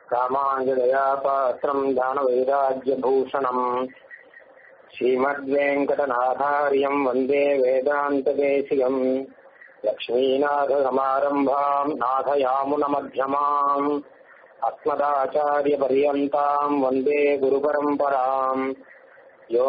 रामाञ्जलया पात्रम् दानवैराग्यभूषणम् श्रीमद्वेङ्कटनाथार्यम् वन्दे वेदान्तदेशिकम् लक्ष्मीनाथसमारम्भाम् नाथयामुनमध्यमाम् अस्मदाचार्यपर्यन्ताम् वन्दे गुरुपरम्पराम् यो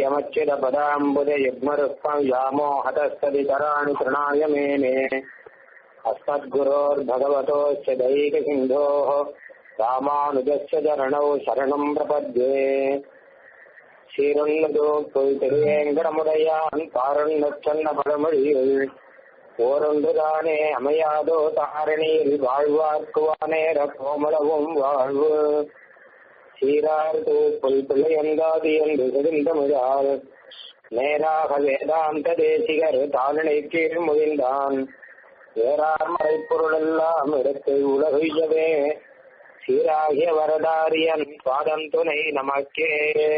नित्यमच्युतपदाम्बुजयुग्मरुक्मव्यामोहतस्तदितराणि तृणाय मेने अस्मद्गुरोर्भगवतोश्च दैकसिन्धोः रामानुजस्य चरणौ शरणम् प्रपद्ये சீரொன்னதோ போய் திருவேங்கடமுடையான் பாரொன்னச்சொன்ன பழமொழியுள் ஓரொன்றுதானே அமையாதோ தாரணியில் வாழ்வார்க்குவானேர கோமளவும் வாழ்வு சீரார் தூப்புல் பிள்ளையந்தாதி என்று செறிந்தமிழால் நேராக வேதாந்த தேசிகர் தாளனை கீழ் முகிழ்ந்தான் வேறார் மறைப்பொருளெல்லாம் எடுத்து உலகையவே சீராகிய வரதாரியன் பாதம் துணை நமக்கே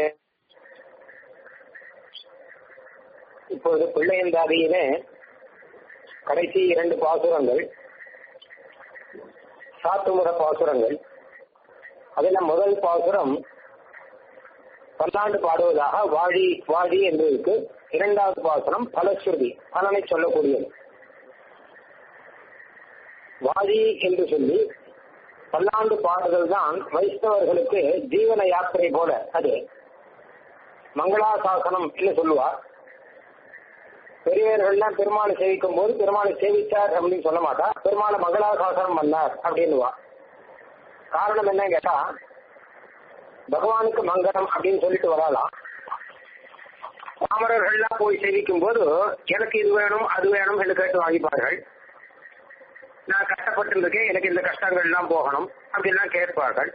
இப்பொழுது பிள்ளையந்தாதியிலே கடைசி இரண்டு பாசுரங்கள் சாத்துமுற பாசுரங்கள் அதுல முதல் பாசுரம் பல்லாண்டு பாடுவதாக வாழி வாழி என்று இருக்கு இரண்டாவது பாசுரம் பலஸ்ருதி பலனை சொல்லக்கூடியது வாழி என்று சொல்லி பல்லாண்டு பாடுதல் தான் வைஷ்ணவர்களுக்கு ஜீவன யாத்திரை போல அது மங்களாசாசனம் என்று சொல்லுவார் பெரியவர்கள்லாம் பெருமாளை சேவிக்கும் போது பெருமாளை சேவிச்சார் அப்படின்னு சொல்ல மாட்டா பெருமாளை மங்களாசாசனம் பண்ணார் அப்படின்னுவா காரணம் என்ன கேட்டா பகவானுக்கு மங்களம் அப்படின்னு சொல்லிட்டு வரலாம் பாமரர்கள்லாம் போய் சேவிக்கும் போது எனக்கு இது வேணும் அது வேணும் என்று கேட்டு வாங்கிப்பார்கள் நான் கஷ்டப்பட்டு இருக்கேன் எனக்கு இந்த கஷ்டங்கள்லாம் போகணும் அப்படின்லாம் கேட்பார்கள்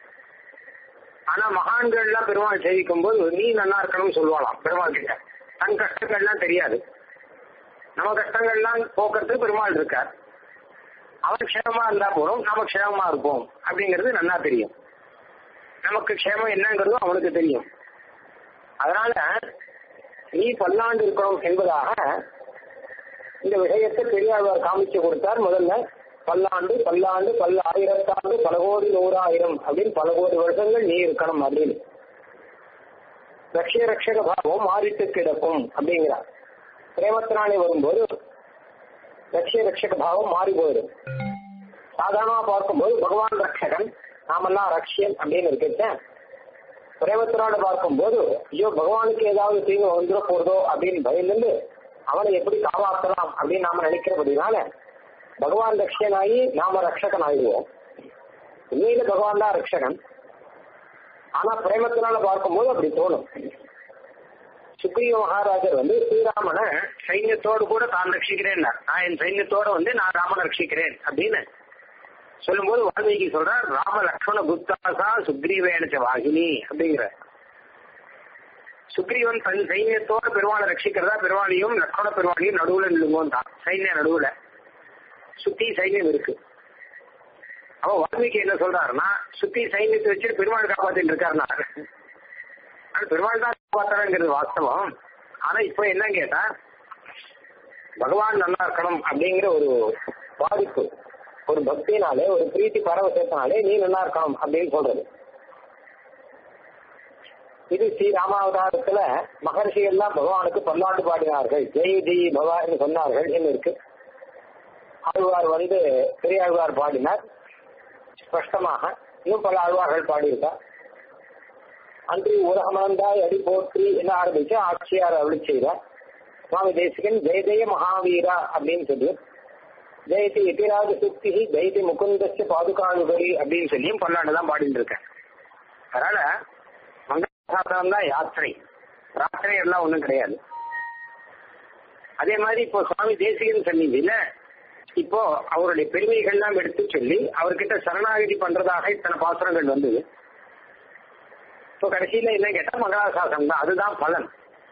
ஆனா மகான்கள்லாம் பெருமாள் சேவிக்கும் போது நீ நல்லா இருக்கணும்னு சொல்லுவாளாம் பெருமாள் கிட்ட தன் கஷ்டங்கள்லாம் தெரியாது நம்ம கஷ்டங்கள்லாம் போக்குறதுக்கு பெருமாள் இருக்கார் அவன் க்ஷேமமா இருந்தா போறோம் நாம க்ஷேமமா இருப்போம் அப்படிங்கிறது நல்லா தெரியும் நமக்கு க்ஷேமம் என்னங்கிறதும் அவனுக்கு தெரியும் அதனால நீ பல்லாண்டு இருக்கணும் என்பதாக இந்த விஷயத்தை பெரியாழ்வார் காமிச்சு கொடுத்தார் முதல்ல பல்லாண்டு பல்லாண்டு பல்ல ஆயிரத்தாண்டு பல கோடி நூறாயிரம் அப்படின்னு பல கோடி வருஷங்கள் நீ இருக்கணும் அப்படின்னு ரக்ஷ ரக்ஷக பாவம் மாறிட்டு கிடக்கும் அப்படிங்கிறார் பிரேமத்தினாலே வரும்போது ரக்ஷ ரக்ஷக பாவம் மாறி போயிடும் சாதாரணமா பார்க்கும்போது பகவான் ரக்ஷகன் நாமெல்லாம் ரக்ஷியன் அப்படின்னு இருக்கேன் பிரேமத்தினால பார்க்கும்போது ஐயோ பகவானுக்கு ஏதாவது தீங்கு வந்துட போறதோ அப்படின்னு பயந்துட்டு அவனை எப்படி காப்பாற்றலாம் அப்படின்னு நாம நினைக்கிறபடினால பகவான் ரக்ஷனாகி நாம ரக்ஷகன் ஆயிடுவோம் உண்மையில பகவான் தான் ரக்ஷகன் ஆனா பிரேமத்தினால பார்க்கும்போது அப்படி தோணும் சுக்ரீவ மகாராஜர் வந்து ஸ்ரீராமனை சைன்யத்தோடு கூட தான் ரட்சிக்கிறேன் நான் என் சைன்யத்தோட வந்து நான் ராமனை ரட்சிக்கிறேன் அப்படின்னு சொல்லும்போது வால்மீகி சொல்றார் ராம லக்ஷ்மண குப்தாசா சுக்ரீவேனச்ச வாகினி அப்படிங்கிற சுக்ரீவன் தன் சைன்யத்தோட பெருமாளை ரட்சிக்கிறதா பெருமாளையும் லக்ஷ்மண பெருமாளையும் நடுவுல நில்லுங்கோன்னு தான் சைன்ய நடுவுல சுத்தி சைன்யம் இருக்கு அவன் வால்மீகி என்ன சொல்றாருன்னா சுத்தி சைன்யத்தை வச்சுட்டு பெருமாள் காப்பாத்திட்டு இருக்காருன்னா பெருமாள் தான் காப்பாத்துறங்கிறது வாஸ்தவம் ஆனா இப்ப என்ன கேட்டா பகவான் நல்லா இருக்கணும் அப்படிங்கிற ஒரு பாதிப்பு ஒரு பக்தினாலே ஒரு பிரீத்தி பரவசத்தினாலே நீ நல்லா இருக்கணும் அப்படின்னு சொல்றது இது ஸ்ரீ ராமாவதாரத்துல மகர்ஷிகள் எல்லாம் பகவானுக்கு பல்லாண்டு பாடினார்கள் ஜெய் ஜெய் பவான்னு சொன்னார்கள் என்ன இருக்கு ஆழ்வார் வந்து பெரியாழ்வார் பாடினார் ஸ்பஷ்டமாக இன்னும் பல ஆழ்வார்கள் பாடியிருக்கார் அன்று உலகமந்தாய் அடி போற்றி என்ன ஆரம்பிச்சு ஆட்சியார் அருளி செய்தார் சுவாமி தேசிகன் ஜெய ஜெய மகாவீரா அப்படின்னு சொல்லி ஜெயதி எதிராஜ சுக்தி ஜெயதி முகுந்தஸ்ய பாதுகாணுபரி அப்படின்னு சொல்லியும் பல்லாண்டு தான் பாடிட்டு இருக்கேன் அதனால மங்களாசாசனம் தான் யாத்திரை யாத்திரை எல்லாம் ஒண்ணும் கிடையாது அதே மாதிரி இப்போ சுவாமி தேசிகன் சந்நிதியில இப்போ அவருடைய பெருமைகள்லாம் எடுத்து சொல்லி அவர்கிட்ட சரணாகதி பண்றதாக இத்தனை பாசுரங்கள் வந்தது இப்போ கடைசியில என்ன கேட்டா மங்களாசாசனம் தான் அதுதான் பலன்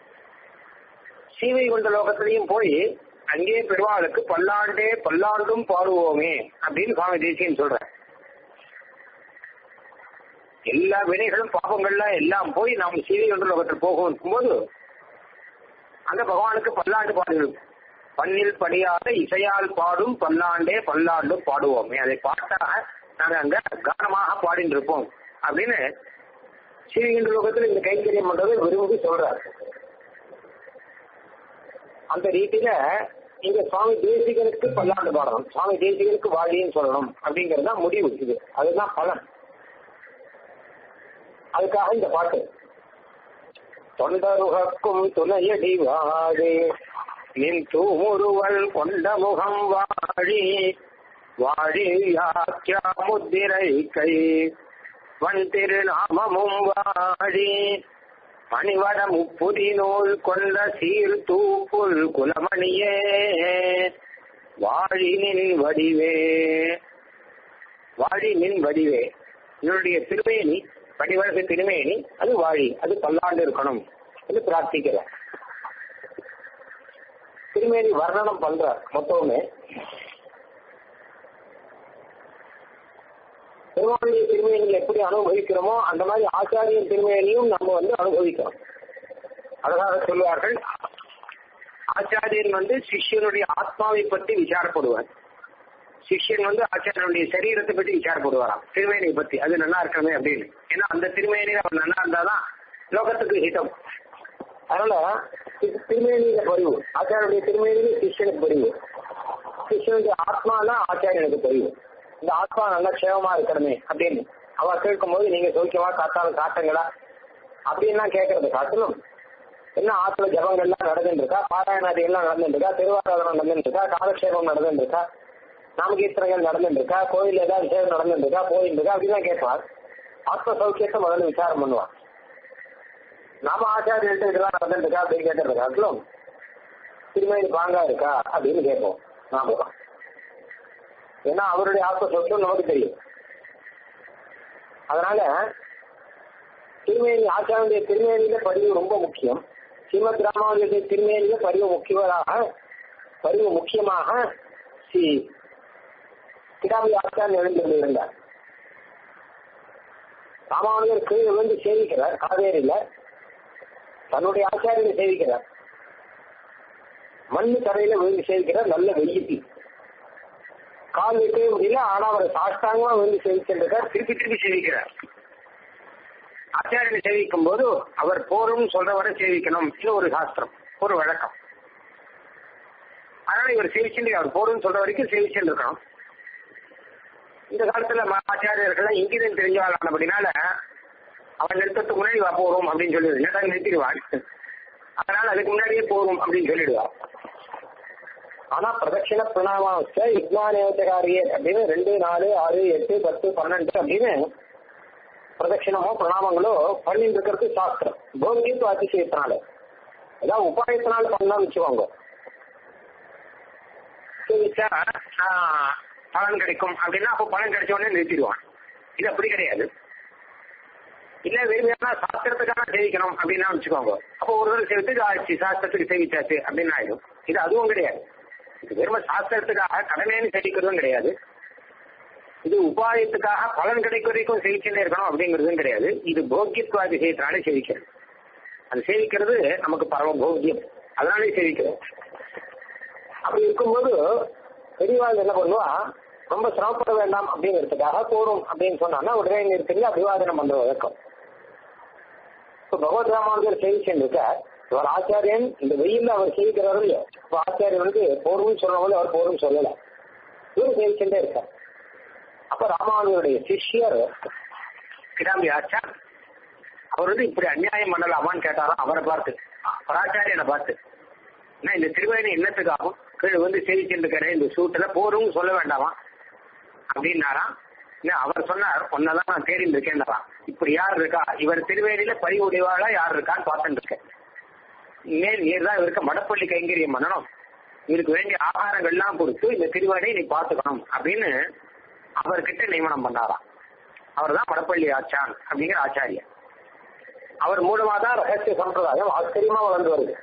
சீவை கொண்ட லோகத்திலையும் போய் அங்கே பெருவாளுக்கு பல்லாண்டே பல்லாண்டும் பாடுவோமே அப்படின்னு சுவாமி தேசியன் சொல்ற எல்லா வினைகளும் பாவங்கள்லாம் எல்லாம் போய் நாம் சீவை கொண்ட லோகத்தில் போகும் போது அந்த பகவானுக்கு பல்லாண்டு பாடுகள் பண்ணில் படியாத இசையால் பாடும் பல்லாண்டே பல்லாண்டும் பாடுவோமே அதை பாட்டாக நாங்க அங்க கானமாக பாடிட்டு இருப்போம் அப்படின்னு ஸ்ரீகின்ற லோகத்துல இந்த கைங்கரியம் பண்றதை விரும்பி சொல்றார் அந்த ரீதியில இங்க சுவாமி தேசிகனுக்கு பல்லாண்டு பாடணும் சுவாமி தேசிகனுக்கு வாழின்னு சொல்லணும் அப்படிங்கிறது தான் முடிவு இது அதுதான் பலன் அதுக்காக இந்த பாட்டு தொண்டருகக்கும் துணையடி வாழி நின் தூமுருவல் கொண்ட முகம் வாழி வாழி யாக்கியா முத்திரை கை வன் திருநாமமும் வாழி மணிவட முப்புதி நூல் கொண்ட சீர் தூப்புல் குலமணியே வாழி நின் வடிவே வாழி நின் வடிவே என்னுடைய திருமேனி வடிவழகு திருமேனி அது வாழி அது பல்லாண்டு இருக்கணும் என்று பிரார்த்திக்கிறேன் திருமேனி வர்ணனம் பண்ற மொத்தமே பெருமாளுடைய திருமேனியில் எப்படி அனுபவிக்கிறோமோ அந்த மாதிரி ஆச்சாரியின் திருமேனியும் நம்ம வந்து அனுபவிக்கிறோம் அழகாக சொல்லுவார்கள் ஆச்சாரியன் வந்து சிஷ்யனுடைய ஆத்மாவை பற்றி விசாரப்படுவார் சிஷ்யன் வந்து ஆச்சாரியனுடைய சரீரத்தை பற்றி விசாரப்படுவாராம் திருமேனியை பத்தி அது நல்லா இருக்கணுமே அப்படின்னு ஏன்னா அந்த திருமேனியில் அவர் நல்லா இருந்தாதான் லோகத்துக்கு ஹிதம் அதனால தி- திருமேனியில பரிவு ஆச்சாரியனுடைய திருமேனியில சிஷ்யனுக்கு பரிவு சிஷ்யனுடைய ஆத்மா தான் ஆச்சாரியனுக்கு பரிவு இந்த ஆத்மா நல்லா க்ஷேமமா இருக்கணுமே அப்படின்னு அவ கேட்கும்போது நீங்க சௌக்கியமா காத்தாலும் காட்டுங்களா அப்படின்லாம் கேட்கறது காட்டிலும் என்ன ஆத்துல ஜபங்கள்லாம் நடந்துட்டு இருக்கா பாராயணாதி எல்லாம் நடந்துட்டு இருக்கா திருவாராதனம் நடந்துட்டு இருக்கா காலக்ஷேபம் நடந்துட்டு இருக்கா நாமகீர்த்தனங்கள் நடந்துட்டு இருக்கா கோயில் ஏதாவது விஷயம் நடந்துட்டு இருக்கா போயிட்டு இருக்கா அப்படிதான் கேட்பார் ஆத்ம சௌக்கியத்தை முதல்ல விசாரம் பண்ணுவான் நாம ஆச்சாரியன்ட்டு இதெல்லாம் நடந்துட்டு இருக்கா அப்படின்னு கேட்கறது காட்டிலும் திருமணி பாங்கா இருக்கா அப்படின்னு கேட்போம் நாம ஏன்னா அவருடைய ஆத்ம சொத்தும் நமக்கு தெரியும் அதனால திருமேனி ஆச்சாரனுடைய திருமேனியில பதிவு ரொம்ப முக்கியம் ஸ்ரீமத் ராமானுஜருடைய திருமேனியில பதிவு முக்கியமாக பதிவு முக்கியமாக ஸ்ரீ கிடாம்பி ஆச்சாரன் எழுந்து இருந்தார் ராமானுஜர் கீழே விழுந்து சேவிக்கிறார் காவேரியில தன்னுடைய ஆச்சாரியனை சேவிக்கிறார் மண்ணு தரையில விழுந்து சேவிக்கிறார் நல்ல வெயிட்டி கால் வைக்கவே முடியல ஆனா அவர் சாஷ்டாங்கமா விழுந்து சேவிச்சிருக்கார் திருப்பி திருப்பி சேவிக்கிறார் ஆச்சாரியனை சேவிக்கும் போது அவர் போரும் சொல்றவரை சேவிக்கணும் இது ஒரு சாஸ்திரம் ஒரு வழக்கம் அதனால இவர் சேவிச்சுட்டு அவர் போரும் சொல்ற வரைக்கும் சேவிச்சுட்டு இருக்கணும் இந்த காலத்துல ம- ஆச்சாரியர்கள் இங்கிருந்து தெரிஞ்சவாள் ஆனபடினால அவன் நிறுத்தத்துக்கு முன்னாடி வா போறோம் அப்படின்னு சொல்லிடுது நேரம் நிறுத்திடுவான் அதனால அதுக்கு முன்னாடியே போறோம் அப்படின்னு சொல்லிடுவான் ஆனா பிரதட்சிண பிரணாமாவஸ்த யஜ்ஞானேவச்சகாரியே அப்படின்னு ரெண்டு நாலு ஆறு எட்டு பத்து பன்னெண்டு அப்படின்னு பிரதட்சிணமோ பிரணாமங்களோ பண்ணிட்டு இருக்கிறது சாஸ்திரம் போகியத்து அதிசயத்தினால ஏதாவது உபாயத்தினால பண்ணலாம் வச்சுக்கோங்க சேவிச்சா ஆஹ், பலன் கிடைக்கும் அப்படின்னா அப்போ பலன் கிடைச்ச உடனே நிறுத்திடுவான் இது அப்படி கிடையாது இல்ல விரும்பினா சாஸ்திரத்துக்காக சேவிக்கணும் அப்படின்னா வச்சுக்கோங்க அப்போ ஒரு தடவை சேவித்து ஆச்சு சாஸ்திரத்துக்கு சேவிச்சாச்சு அப்படின்னு ஆயிடும் இது அதுவும் கிடையாது இது வெறும் சாஸ்திரத்துக்காக கடமைன்னு சேவிக்கிறதும் கிடையாது இது உபாயத்துக்காக பலன் கிடைக்கும் வரைக்கும் சேவிச்சுட்டே இருக்கணும் அப்படிங்கிறதும் கிடையாது இது போக்கியத்துவ அதிசயத்தினாலே சேவிக்கிறது அது சேவிக்கிறது நமக்கு பரம போக்கியம் அதனாலே சேவிக்கிறோம் அப்படி இருக்கும்போது பெரியவாள் என்ன பண்ணுவா ரொம்ப சிரமப்பட வேண்டாம் அப்படிங்கிறதுக்காக போறோம் அப்படின்னு சொன்னான்னா உடனே நிறுத்தி அபிவாதனம் பண்ற வழக்கம் இப்போ பகவத் ராமானுஜர் சேவிச்சுட்டு இருக்கார் இவர் ஆச்சாரியன் இந்த வெயில்ல அவர் சேவிக்கிறாரு இல்லையோ இப்போ ஆச்சாரியன் வந்து போரும் சொன்னபோது அவர் போரும் சொல்லல இவர் சேவிச்சுட்டே இருக்கார் அப்ப ராமானுஜருடைய சிஷ்யர் கிடாம்பி ஆச்சார் அவர் வந்து இப்படி அநியாயம் பண்ணலாமான்னு கேட்டாராம் அவரை பார்த்து பராச்சாரியனை பார்த்து என்ன இந்த திருவேணி என்னத்துக்காகும் கீழே வந்து சேவிச்சுட்டு இருக்கிறேன் இந்த சூட்டுல போரும் சொல்ல வேண்டாமா அப்படின்னாராம் இல்ல அவர் சொன்னார் ஒன்னதான் நான் தேடிட்டு இருக்கேன்றான் இப்படி யார் இருக்கா இவர் திருவேணியில பறிவுடையவாளா யார் இருக்கான்னு பார்த்துட்டு இருக்கேன் மேல் நீர் தான் இவருக்கு மடப்பள்ளி கைங்கரியம் பண்ணணும் இவருக்கு வேண்டிய ஆகாரங்கள்லாம் கொடுத்து இந்த திருவேணியை நீ பார்த்துக்கணும் அப்படின்னு அவர்கிட்ட நியமனம் பண்ணாராம் அவர் தான் மடப்பள்ளி ஆச்சான் அப்படிங்கிற ஆச்சாரியர் அவர் மூலமா தான் ரகசிய சம்பிரதாயம் ஆச்சரியமா வளர்ந்து வருது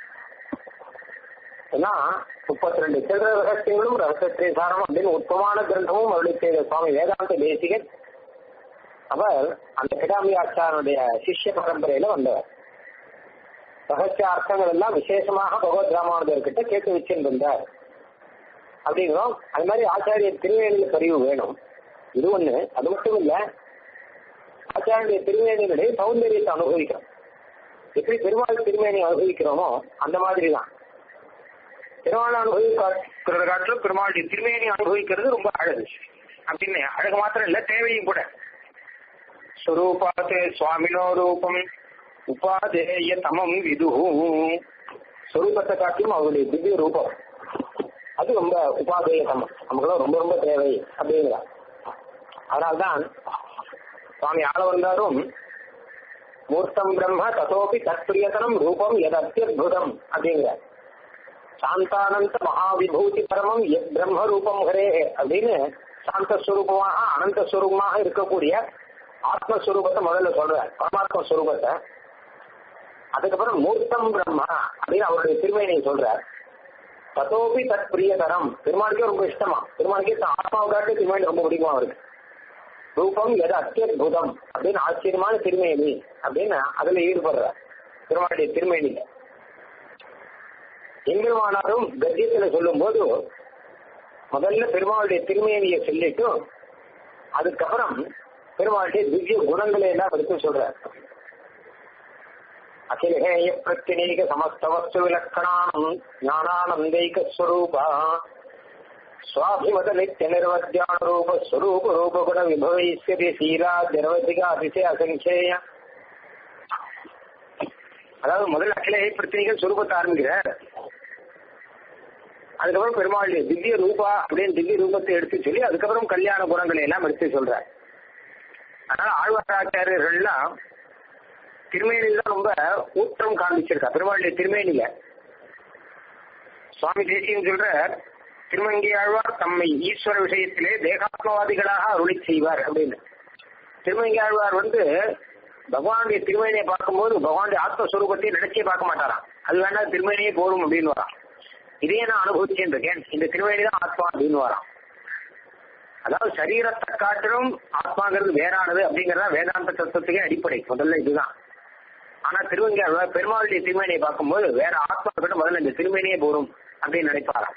ஏன்னா முப்பத்தி ரெண்டு சில்லற ரகசியங்களும் ரகசியத்தை சாரம் அப்படின்னு உத்தமான கிரந்தமும் அருளி செய்த சுவாமி வேதாந்த தேசிகன் அவர் அந்த கிடாமி ஆச்சாரனுடைய சிஷ்ய பரம்பரையில வந்தவர் ரகசிய அர்த்தங்கள் எல்லாம் விசேஷமாக பகவத் ராமானுஜர்கிட்ட கேட்டு வச்சிருந்தார் அப்படிங்கிறோம் அது மாதிரி ஆச்சாரிய திருவேணியில பதிவு வேணும் இது ஒண்ணு அது மட்டும் இல்ல ஆச்சாரிய திருமேனியினுடைய சௌந்தரியத்தை அனுபவிக்கிறோம் எப்படி பெருமாள் திருமேனி அனுபவிக்கிறோமோ அந்த மாதிரி தான் பெருமாள் அனுபவிக்கிறத காட்டிலும் பெருமாளுடைய திருமேனி அனுபவிக்கிறது ரொம்ப அழகு அப்படின்னு அழகு மாத்திரம் இல்ல தேவையும் கூட ஸ்வரூபாத் சுவாமினோ ரூபம் உபாதேய தமம் விது ஸ்வரூபத்தை காட்டிலும் அவருடைய திவ்ய ரூபம் அது ரொம்ப உபாதேய தமம் நமக்குலாம் ரொம்ப ரொம்ப தேவை அப்படிங்கிறார் அதனால்தான் சுவாமி ஆள வந்தாரும் மூர்த்தம் பிரம்ம ததோபி தற்பிரியதனம் ரூபம் எது அத்தியுதம் அப்படிங்கிறார் சாந்தானந்த மகாவிபூதி பரமம் எத் பிரம்ம ரூபம் ஹரே அப்படின்னு சாந்தஸ்வரூபமாக அனந்த ஸ்வரூபமாக இருக்கக்கூடிய ஆத்மஸ்வரூபத்தை முதல்ல சொல்றார் பரமாத்ம ஸ்வரூபத்தை அதுக்கப்புறம் மூர்த்தம் பிரம்மா அப்படின்னு அவருடைய திருமையினை சொல்றார் ததோபி தத் பிரியதரம் பெருமாளுக்கே ரொம்ப இஷ்டமா பெருமாளுக்கே ஆத்மாவை காட்டி திருமணி ரொம்ப பிடிக்குமா அவருக்கு ரூபம் எது அத்தியுதம் அப்படின்னு ஆச்சரியமான திருமேனி அப்படின்னு அதுல ஈடுபடுறார் பெருமாளுடைய திருமேனியில எம்பெருமானாரும் கத்தியத்துல சொல்லும் போது முதல்ல பெருமாளுடைய திருமேனியை சொல்லிட்டு அதுக்கப்புறம் பெருமாளுடைய திவ்ய குணங்களை எல்லாம் எடுத்து சொல்றார் அகிலேய பிரத்தினேக சமஸ்த வஸ்து விலக்கணானம் ஞானானந்தைக ஸ்வரூபா சுவாபிமத நித்திய நிர்வத்தியான ரூப ஸ்வரூப ரூப குண விபவிஷ்யதி சீரா நிரவதிக அதிசய அசங்கேய அதாவது முதல்ல அகிலேய பிரத்தினேக சுரூபத்தை ஆரம்பிக்கிறார் அதுக்கப்புறம் பெருமாளுடைய திவ்ய ரூபா அப்படின்னு திவ்ய ரூபத்தை எடுத்து சொல்லி அதுக்கப்புறம் கல்யாண குணங்களை எல்லாம் எடுத்து சொல்றார் அதனால ஆழ்வாராச்சாரியர்கள்லாம் திருமேனில தான் ரொம்ப ஊற்றம் காண்பிச்சிருக்கா பெருமாளுடைய திருமேனில சுவாமி தேசியம் சொல்ற திருமங்கி ஆழ்வார் தம்மை ஈஸ்வர விஷயத்திலே தேகாத்மவாதிகளாக அருளி செய்வார் அப்படின்னு திருமங்கி ஆழ்வார் வந்து பகவானுடைய திருமேனியை பார்க்கும்போது பகவானுடைய ஆத்மஸ்வரூபத்தை நினைச்சே பார்க்க மாட்டாராம் அது வேணா திருமேனியே போரும் அப்படின்னு வரான் இதையே நான் அனுபவிச்சேன் இருக்கேன் இந்த திருமேனி தான் ஆத்மா அப்படின்னு வரான் அதாவது சரீரத்தை காட்டிலும் ஆத்மாங்கிறது வேறானது அப்படிங்கறத வேதாந்த தத்துவத்துக்கே அடிப்படை முதல்ல இதுதான் ஆனா திருவங்க பெருமாளுடைய திருமேனியை பார்க்கும்போது வேற ஆத்மா கிட்ட முதல்ல இந்த திருமேனியே போரும் அப்படின்னு நினைப்பாராம்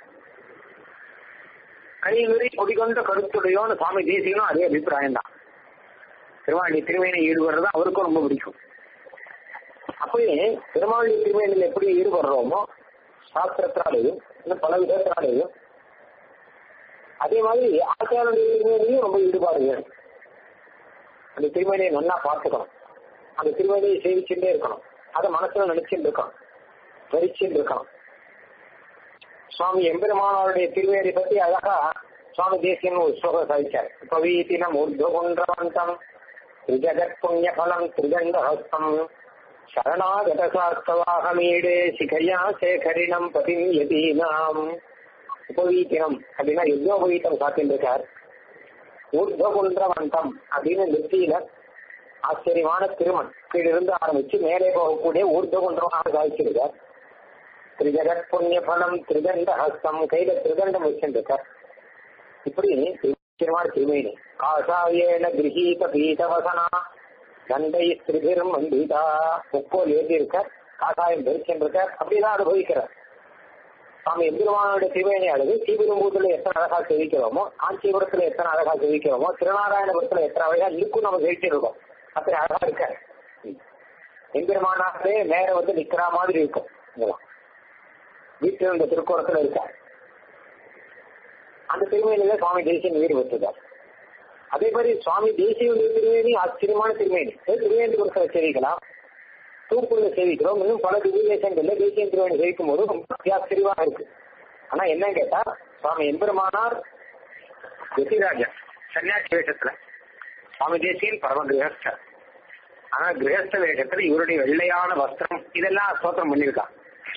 கைவிரி கொடிகொண்ட கருத்துடையோன்னு சுவாமி தேசிகனும் அதே அபிப்பிராயம் தான் திருமாவளி திருமேனியை ஈடுபடுறது அவருக்கும் ரொம்ப பிடிக்கும் அப்படி பெருமாளுடைய திருமேனியில் எப்படி ஈடுபடுறோமோ சாஸ்திரத்தினாலேயும் இன்னும் பல விதத்தினாலேயும் அதே மாதிரி ஆச்சாரனுடைய திருமேனியும் ரொம்ப ஈடுபாடு வேணும் அந்த திருமேனியை நல்லா பார்த்துக்கணும் அந்த திருமேனியை சேவிச்சுட்டே இருக்கணும் அதை மனசுல நினைச்சுட்டு இருக்கணும் தரிச்சுட்டு இருக்கணும் சுவாமி எம்பெருமானவருடைய திருவேரை பத்தி அழகா சுவாமி தேசியன் ஒரு ஸ்லோகம் சாதிச்சார் பவீதினம் ஊர்துகுன்றவந்தம் திரிஜகத் புண்ணிய பலம் திரிகண்டஹஸ்தம் சரணாகத சாஸ்தவாகமீடே சிகையா சேகரினம் பதிம் யதீனாம் உபவீத்தினம் அப்படின்னா யுத்தோபவீத்தம் காத்திட்டு இருக்கார் ஊர்துகுன்றவந்தம் அப்படின்னு நெத்தியில ஆச்சரியமான திருமண் கீழிருந்து ஆரம்பிச்சு மேலே போகக்கூடிய ஊர்துகுன்றமாக சாதிச்சிருக்கார் திரிஜகத் புண்ணிய பலம் திரிகண்ட ஹஸ்தம் கையில திரிகண்டம் வச்சிருக்கார் இப்படி திருச்சிரமான திருமேனி காசாயேன கிரகீத பீதவசனா கண்டை ஸ்திரிபிரம் மண்டிதா முக்கோல் ஏற்றி இருக்க காசாயம் தரிச்சிருக்கார் அப்படிதான் அனுபவிக்கிறார் நாம எம்பெருமானோட திருவேணி அழகு ஸ்ரீபெரும்பூத்துல எத்தனை அழகா செவிக்கிறோமோ காஞ்சிபுரத்துல எத்தனை அழகா செவிக்கிறோமோ திருநாராயணபுரத்துல எத்தனை அழகா இருக்கும் நம்ம செவிச்சிருக்கோம் அப்படி அழகா இருக்க எம்பெருமானாலே நேர வந்து நிக்கிற மாதிரி இருக்கும் இதெல்லாம் வீட்டில் இருந்த திருக்கோணத்துல இருக்கார் அந்த திருமேனியில சுவாமி தேசியம் ஈடுபட்டுள்ளார் அதே மாதிரி சுவாமி தேசியுடைய திருமேனி ஆச்சரியமான திருமேனி திருவேந்திபுரத்துல சேவிக்கலாம் தூப்புள்ள சேவிக்கிறோம் இன்னும் பல திவ்யதேசங்கள்ல தேசியம் திருமேனி சேவிக்கும் போது ரொம்ப ஆச்சரியமா இருக்கு ஆனா என்ன கேட்டா சுவாமி எம்பெருமானார் யதிராஜன் சன்னியாசி வேஷத்துல சுவாமி தேசியன் பரம கிரகஸ்தர் ஆனா கிரகஸ்த வேஷத்துல இவருடைய வெள்ளையான வஸ்திரம் இதெல்லாம் ஸ்தோத்திரம் பண்ணியிருக்கான்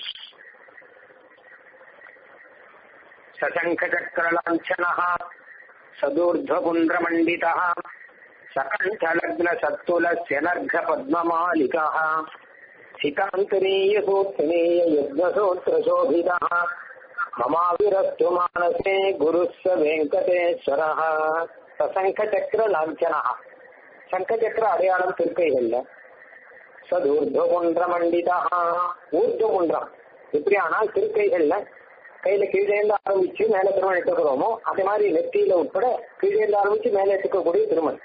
सशङ्खचक्रलाञ्छनः सदूर्ध्वपुण्ड्रमण्डितः सकण्ठलग्नसत्तुलस्य नर्घपद्ममालिकः सिकान्तरीयसूत्रीय यज्ञसूत्रशोभितः ममाविरस्तु मानसे गुरुः स वेङ्कटेश्वरः सशङ्खचक्रलाञ्छनः சங்கச்சக்கர அடையாளம் திருக்கைகள்ல சதூர்துவகுன்ற மண்டிதா ஊர்துகுன்றம் இப்படியானால் திருக்கைகள்ல கையில கீழே இருந்து ஆரம்பிச்சு மேல திருமணம் எடுத்துக்கிறோமோ அதே மாதிரி நெத்தியில உட்பட கீழே இருந்து ஆரம்பிச்சு மேல எடுத்துக்கக்கூடிய திருமணம்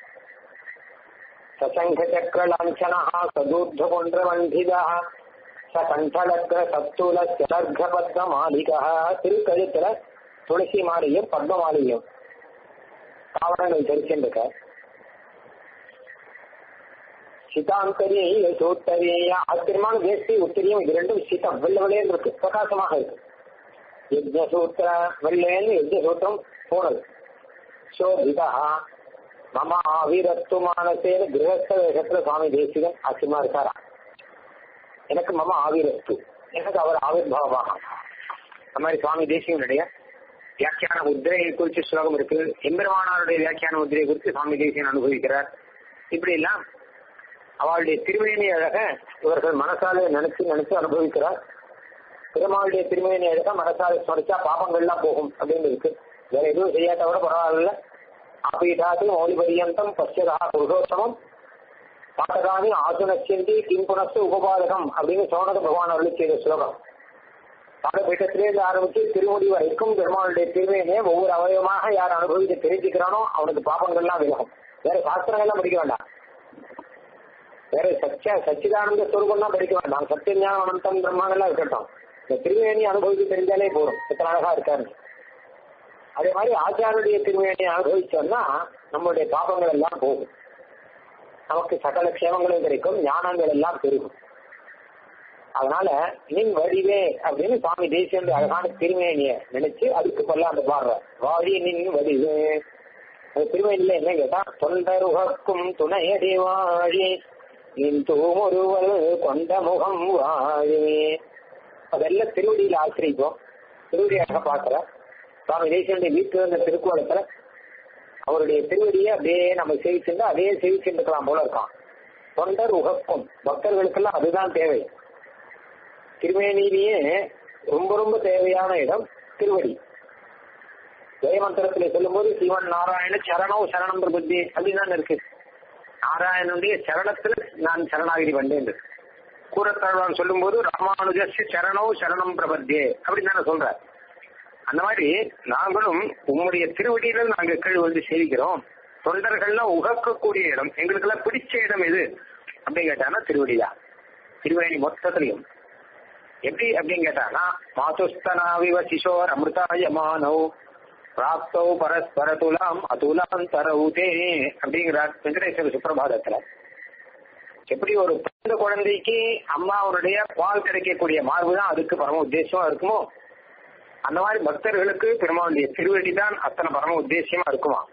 சசங்க சக்கர லாஞ்சனா சதூர்த கொன்ற வந்திதா சகண்டலக்ர சத்துல சலர்க பத்ம மாலிகா திருக்கழுத்துல துளசி மாலையும் பத்ம மாலையும் ஆவணங்கள் தெரிச்சிருக்க சிதாந்தரிய சூத்தரிய ஆச்சரியமான வேஷ்டி உத்திரியம் இது ரெண்டும் சிதம் வெள்ள வெள்ளையன்னு இருக்கு பிரகாசமாக இருக்கு யஜ்ஞசூத்திர வெள்ளையன்னு யஜ்ஞசூத்திரம் போனது சோபிதா மம ஆவிரத்து மானசேன கிரகஸ்த வேஷத்துல சுவாமி தேசிகன் ஆச்சரியமா இருக்காரா எனக்கு மம ஆவிரத்து எனக்கு அவர் ஆவிர்வாவமாக அந்த மாதிரி சுவாமி தேசிகனுடைய வியாக்கியான முத்திரையை குறித்து ஸ்லோகம் இருக்கு எம்பெருமானாருடைய வியாக்கியான முத்திரையை குறித்து சுவாமி தேசிகன் அனுபவிக்கிறார் இப்படி எல்லாம் அவளுடைய திருமேனி அழக இவர்கள் மனசாலே நினைச்சு நினைச்சு அனுபவிக்கிறார் பெருமாளுடைய திருமேனி அழக மனசாலே சொரிச்சா பாபங்கள்லாம் போகும் அப்படின்னு இருக்கு வேற எதுவும் செய்யாத விட பரவாயில்ல ஆபீடாது மௌலி பரியந்தம் பசியதா புருஷோத்தமம் பாட்டகானி ஆசுனச்சந்தி கிம் புனஸ்து உபபாதகம் அப்படின்னு சோனக பகவான் அருளி செய்த ஸ்லோகம் பாடபீட்டத்திலேருந்து ஆரம்பிச்சு திருமுடி வரைக்கும் பெருமாளுடைய திருமையிலே ஒவ்வொரு அவயவமாக யார் அனுபவித்து தெரிஞ்சுக்கிறானோ அவனுக்கு பாபங்கள்லாம் விலகும் வேற சாஸ்திரங்கள்லாம் படிக்க வேண்டாம் வேற சச்ச சச்சிதானந்த சொருபம் தான் படிக்க வேண்டாம் சத்தியஞானம் அனந்தம் பிரம்மாண்டெல்லாம் இருக்கட்டும் இந்த திருவேணி அனுபவித்து தெரிஞ்சாலே போதும் எத்தனை அழகா இருக்காரு அதே மாதிரி ஆச்சாருடைய திருவேணியை அனுபவிச்சோம்னா நம்மளுடைய பாபங்கள் எல்லாம் போகும் நமக்கு சகல க்ஷேமங்களும் கிடைக்கும் ஞானங்கள் எல்லாம் பெருகும் அதனால நின் வடிவே அப்படின்னு சுவாமி தேசியன் அழகான திருமேனிய நினைச்சு அதுக்கு பல்லாண்டு பாடுற வாழி நின் வடிவே அந்த திருமேனில என்ன கேட்டா தொண்டருகக்கும் துணையடி வாழி நின் தூமுருவல் கொண்ட முகம் வாழி அதெல்லாம் திருவடியில ஆசிரிப்போம் திருவடியாக பாக்குற சுவாமி தேசியனுடைய வீட்டுல இருந்த திருக்கோலத்துல அவருடைய திருவடியை அப்படியே நம்ம சேவிச்சிருந்தா அதே சேவிச்சுருக்கலாம் போல இருக்கான் தொண்டர் உகக்கும் பக்தர்களுக்கெல்லாம் அதுதான் தேவை திருமேனிலேயே ரொம்ப ரொம்ப தேவையான இடம் திருவடி ஜெயமந்திரத்துல சொல்லும்போது சிவன் நாராயண சரணோ சரணம் பிரபுத்தி அப்படின்னு இருக்கு நாராயணனுடைய சரணத்துல நான் சரணாகிரி வந்தேன் கூறத்தாழ்வான் சொல்லும்போது ராமானுஜஸ்ய சரணோ சரணம் பிரபத்தியே அப்படின்னு தானே சொல்ற அந்த மாதிரி நாங்களும் உம்முடைய திருவடியில நாங்க கீழ் வந்து சேவிக்கிறோம் தொண்டர்கள்லாம் உகக்கக்கூடிய இடம் எங்களுக்கெல்லாம் பிடிச்ச இடம் எது அப்படின்னு கேட்டானா திருவடிதான் திருவேணி மொத்தத்திலையும் எப்படி அப்படின்னு கேட்டானா மாதுஸ்தனாவிவ சிசோர் அமிர்தாயமானோ பிராப்தௌ பரஸ்பர துலாம் அதுலாம் தரவுதே அப்படிங்கிறார் வெங்கடேஸ்வர சுப்பிரபாதத்துல எப்படி ஒரு பிறந்த குழந்தைக்கு அம்மாவுடைய பால் கிடைக்கக்கூடிய மார்பு தான் அதுக்கு பரம உத்தேசமா இருக்குமோ அந்த மாதிரி பக்தர்களுக்கு பெருமாளுடைய திருவடி தான் அத்தனை பரம உத்தேசியமா இருக்குமா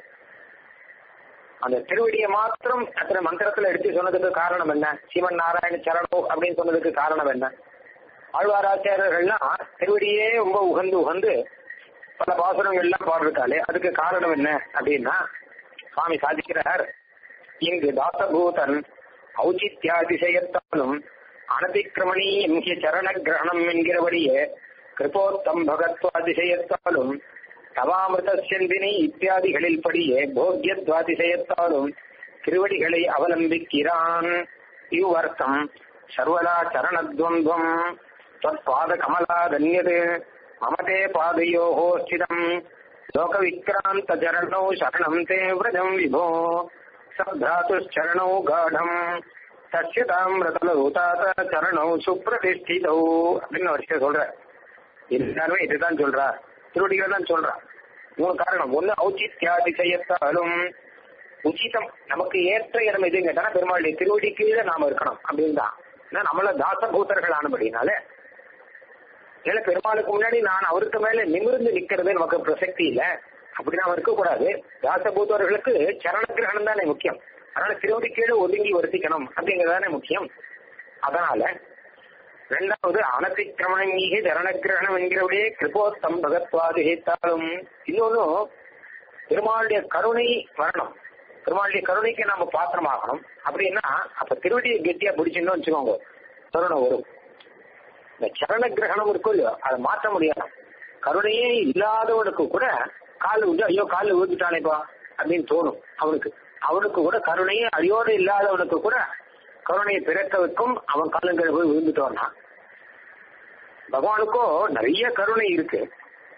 அந்த திருவடியை மாத்திரம் அத்தனை மந்திரத்துல எடுத்து சொன்னதுக்கு காரணம் என்ன சீமன் நாராயண சரணோ அப்படின்னு சொன்னதுக்கு காரணம் என்ன ஆழ்வாராச்சாரியர்கள்லாம் திருவடியே ரொம்ப உகந்து உகந்து பல பாசுரங்கள் எல்லாம் பாடுறாலே அதுக்கு காரணம் என்ன அப்படின்னா சுவாமி சாதிக்கிறார் இங்கு தாசபூதன் ஔச்சித்யாதிசயத்தாலும் அனதிக்கிரமணீயம் ஹி சரண கிரகணம் என்கிறபடியே கிருபோத்தம் பகத்வாதிசயத்தாலும் தவாமிருதசியந்தினி இத்தியாதிகளில் படியே போக்கியத்வாதிசயத்தாலும் திருவடிகளை அவலம்பிக்கிறான் இவ்வர்த்தம் சர்வதா சரணத்வந்த்வம் தற்பாத கமலாதன்யது மமதே பாதையோः ஸ்திதம் லோகவிக்ராந்த சரணௌ சரணம் தே விரஜம் விபோ சப்தாத்துச்சரணௌ காடம் தஸ்ய தாமிரதலூதாத சரணௌ சுப்பிரதிஷ்டிதௌ அப்படின்னு வருஷம் சொல்ற எல்லாருமே இதுதான் சொல்றா திருவடிகள் தான் சொல்றா மூணு காரணம் ஒண்ணு ஔச்சித்யாதிசயத்தாலும் உச்சிதம் நமக்கு ஏற்ற இடம் எதுன்னு கேட்டா பெருமாளுடைய திருவடி கீழே நாம இருக்கணும் அப்படின்னு தான் ஏன்னா நம்மள தாசபூதர்கள் ஆனபடினால ஏன்னா பெருமாளுக்கு முன்னாடி நான் அவருக்கு மேல நிமிர்ந்து நிக்கிறது நமக்கு பிரசக்தி இல்ல அப்படி நாம இருக்கக்கூடாது தாசபூதர்களுக்கு சரண கிரகணம் தானே முக்கியம் அதனால திருவடி கீழே ஒதுங்கி வருத்திக்கணும் அப்படிங்கறதானே முக்கியம் அதனால ரெண்டாவது அனதிக்கிரமணம் மீது சரணகிரகணம் என்கிறவடைய கிருபோத்தம் பகத்வாது ஹேத்தாலும் இன்னொன்னு பெருமாளுடைய கருணை வரணும் பெருமாளுடைய கருணைக்கு நாம பாத்திரமாகணும் அப்படின்னா அப்ப திருவடியை கெட்டியா பிடிச்சுன்னு வச்சுக்கோங்க கருணை வரும் இந்த சரண கிரகணம் இருக்கும் இல்லையோ அதை மாற்ற முடியாது கருணையே இல்லாதவனுக்கு கூட கால் விட்டு ஐயோ காலில் விழுந்துட்டானேப்பா அப்படின்னு தோணும் அவனுக்கு அவனுக்கு கூட கருணையே அடியோடு இல்லாதவனுக்கு கூட கருணையை பிறக்க வைக்கும் அவன் காலங்களை போய் விழுந்துட்டோம்னா பகவானுக்கோ நிறைய கருணை இருக்கு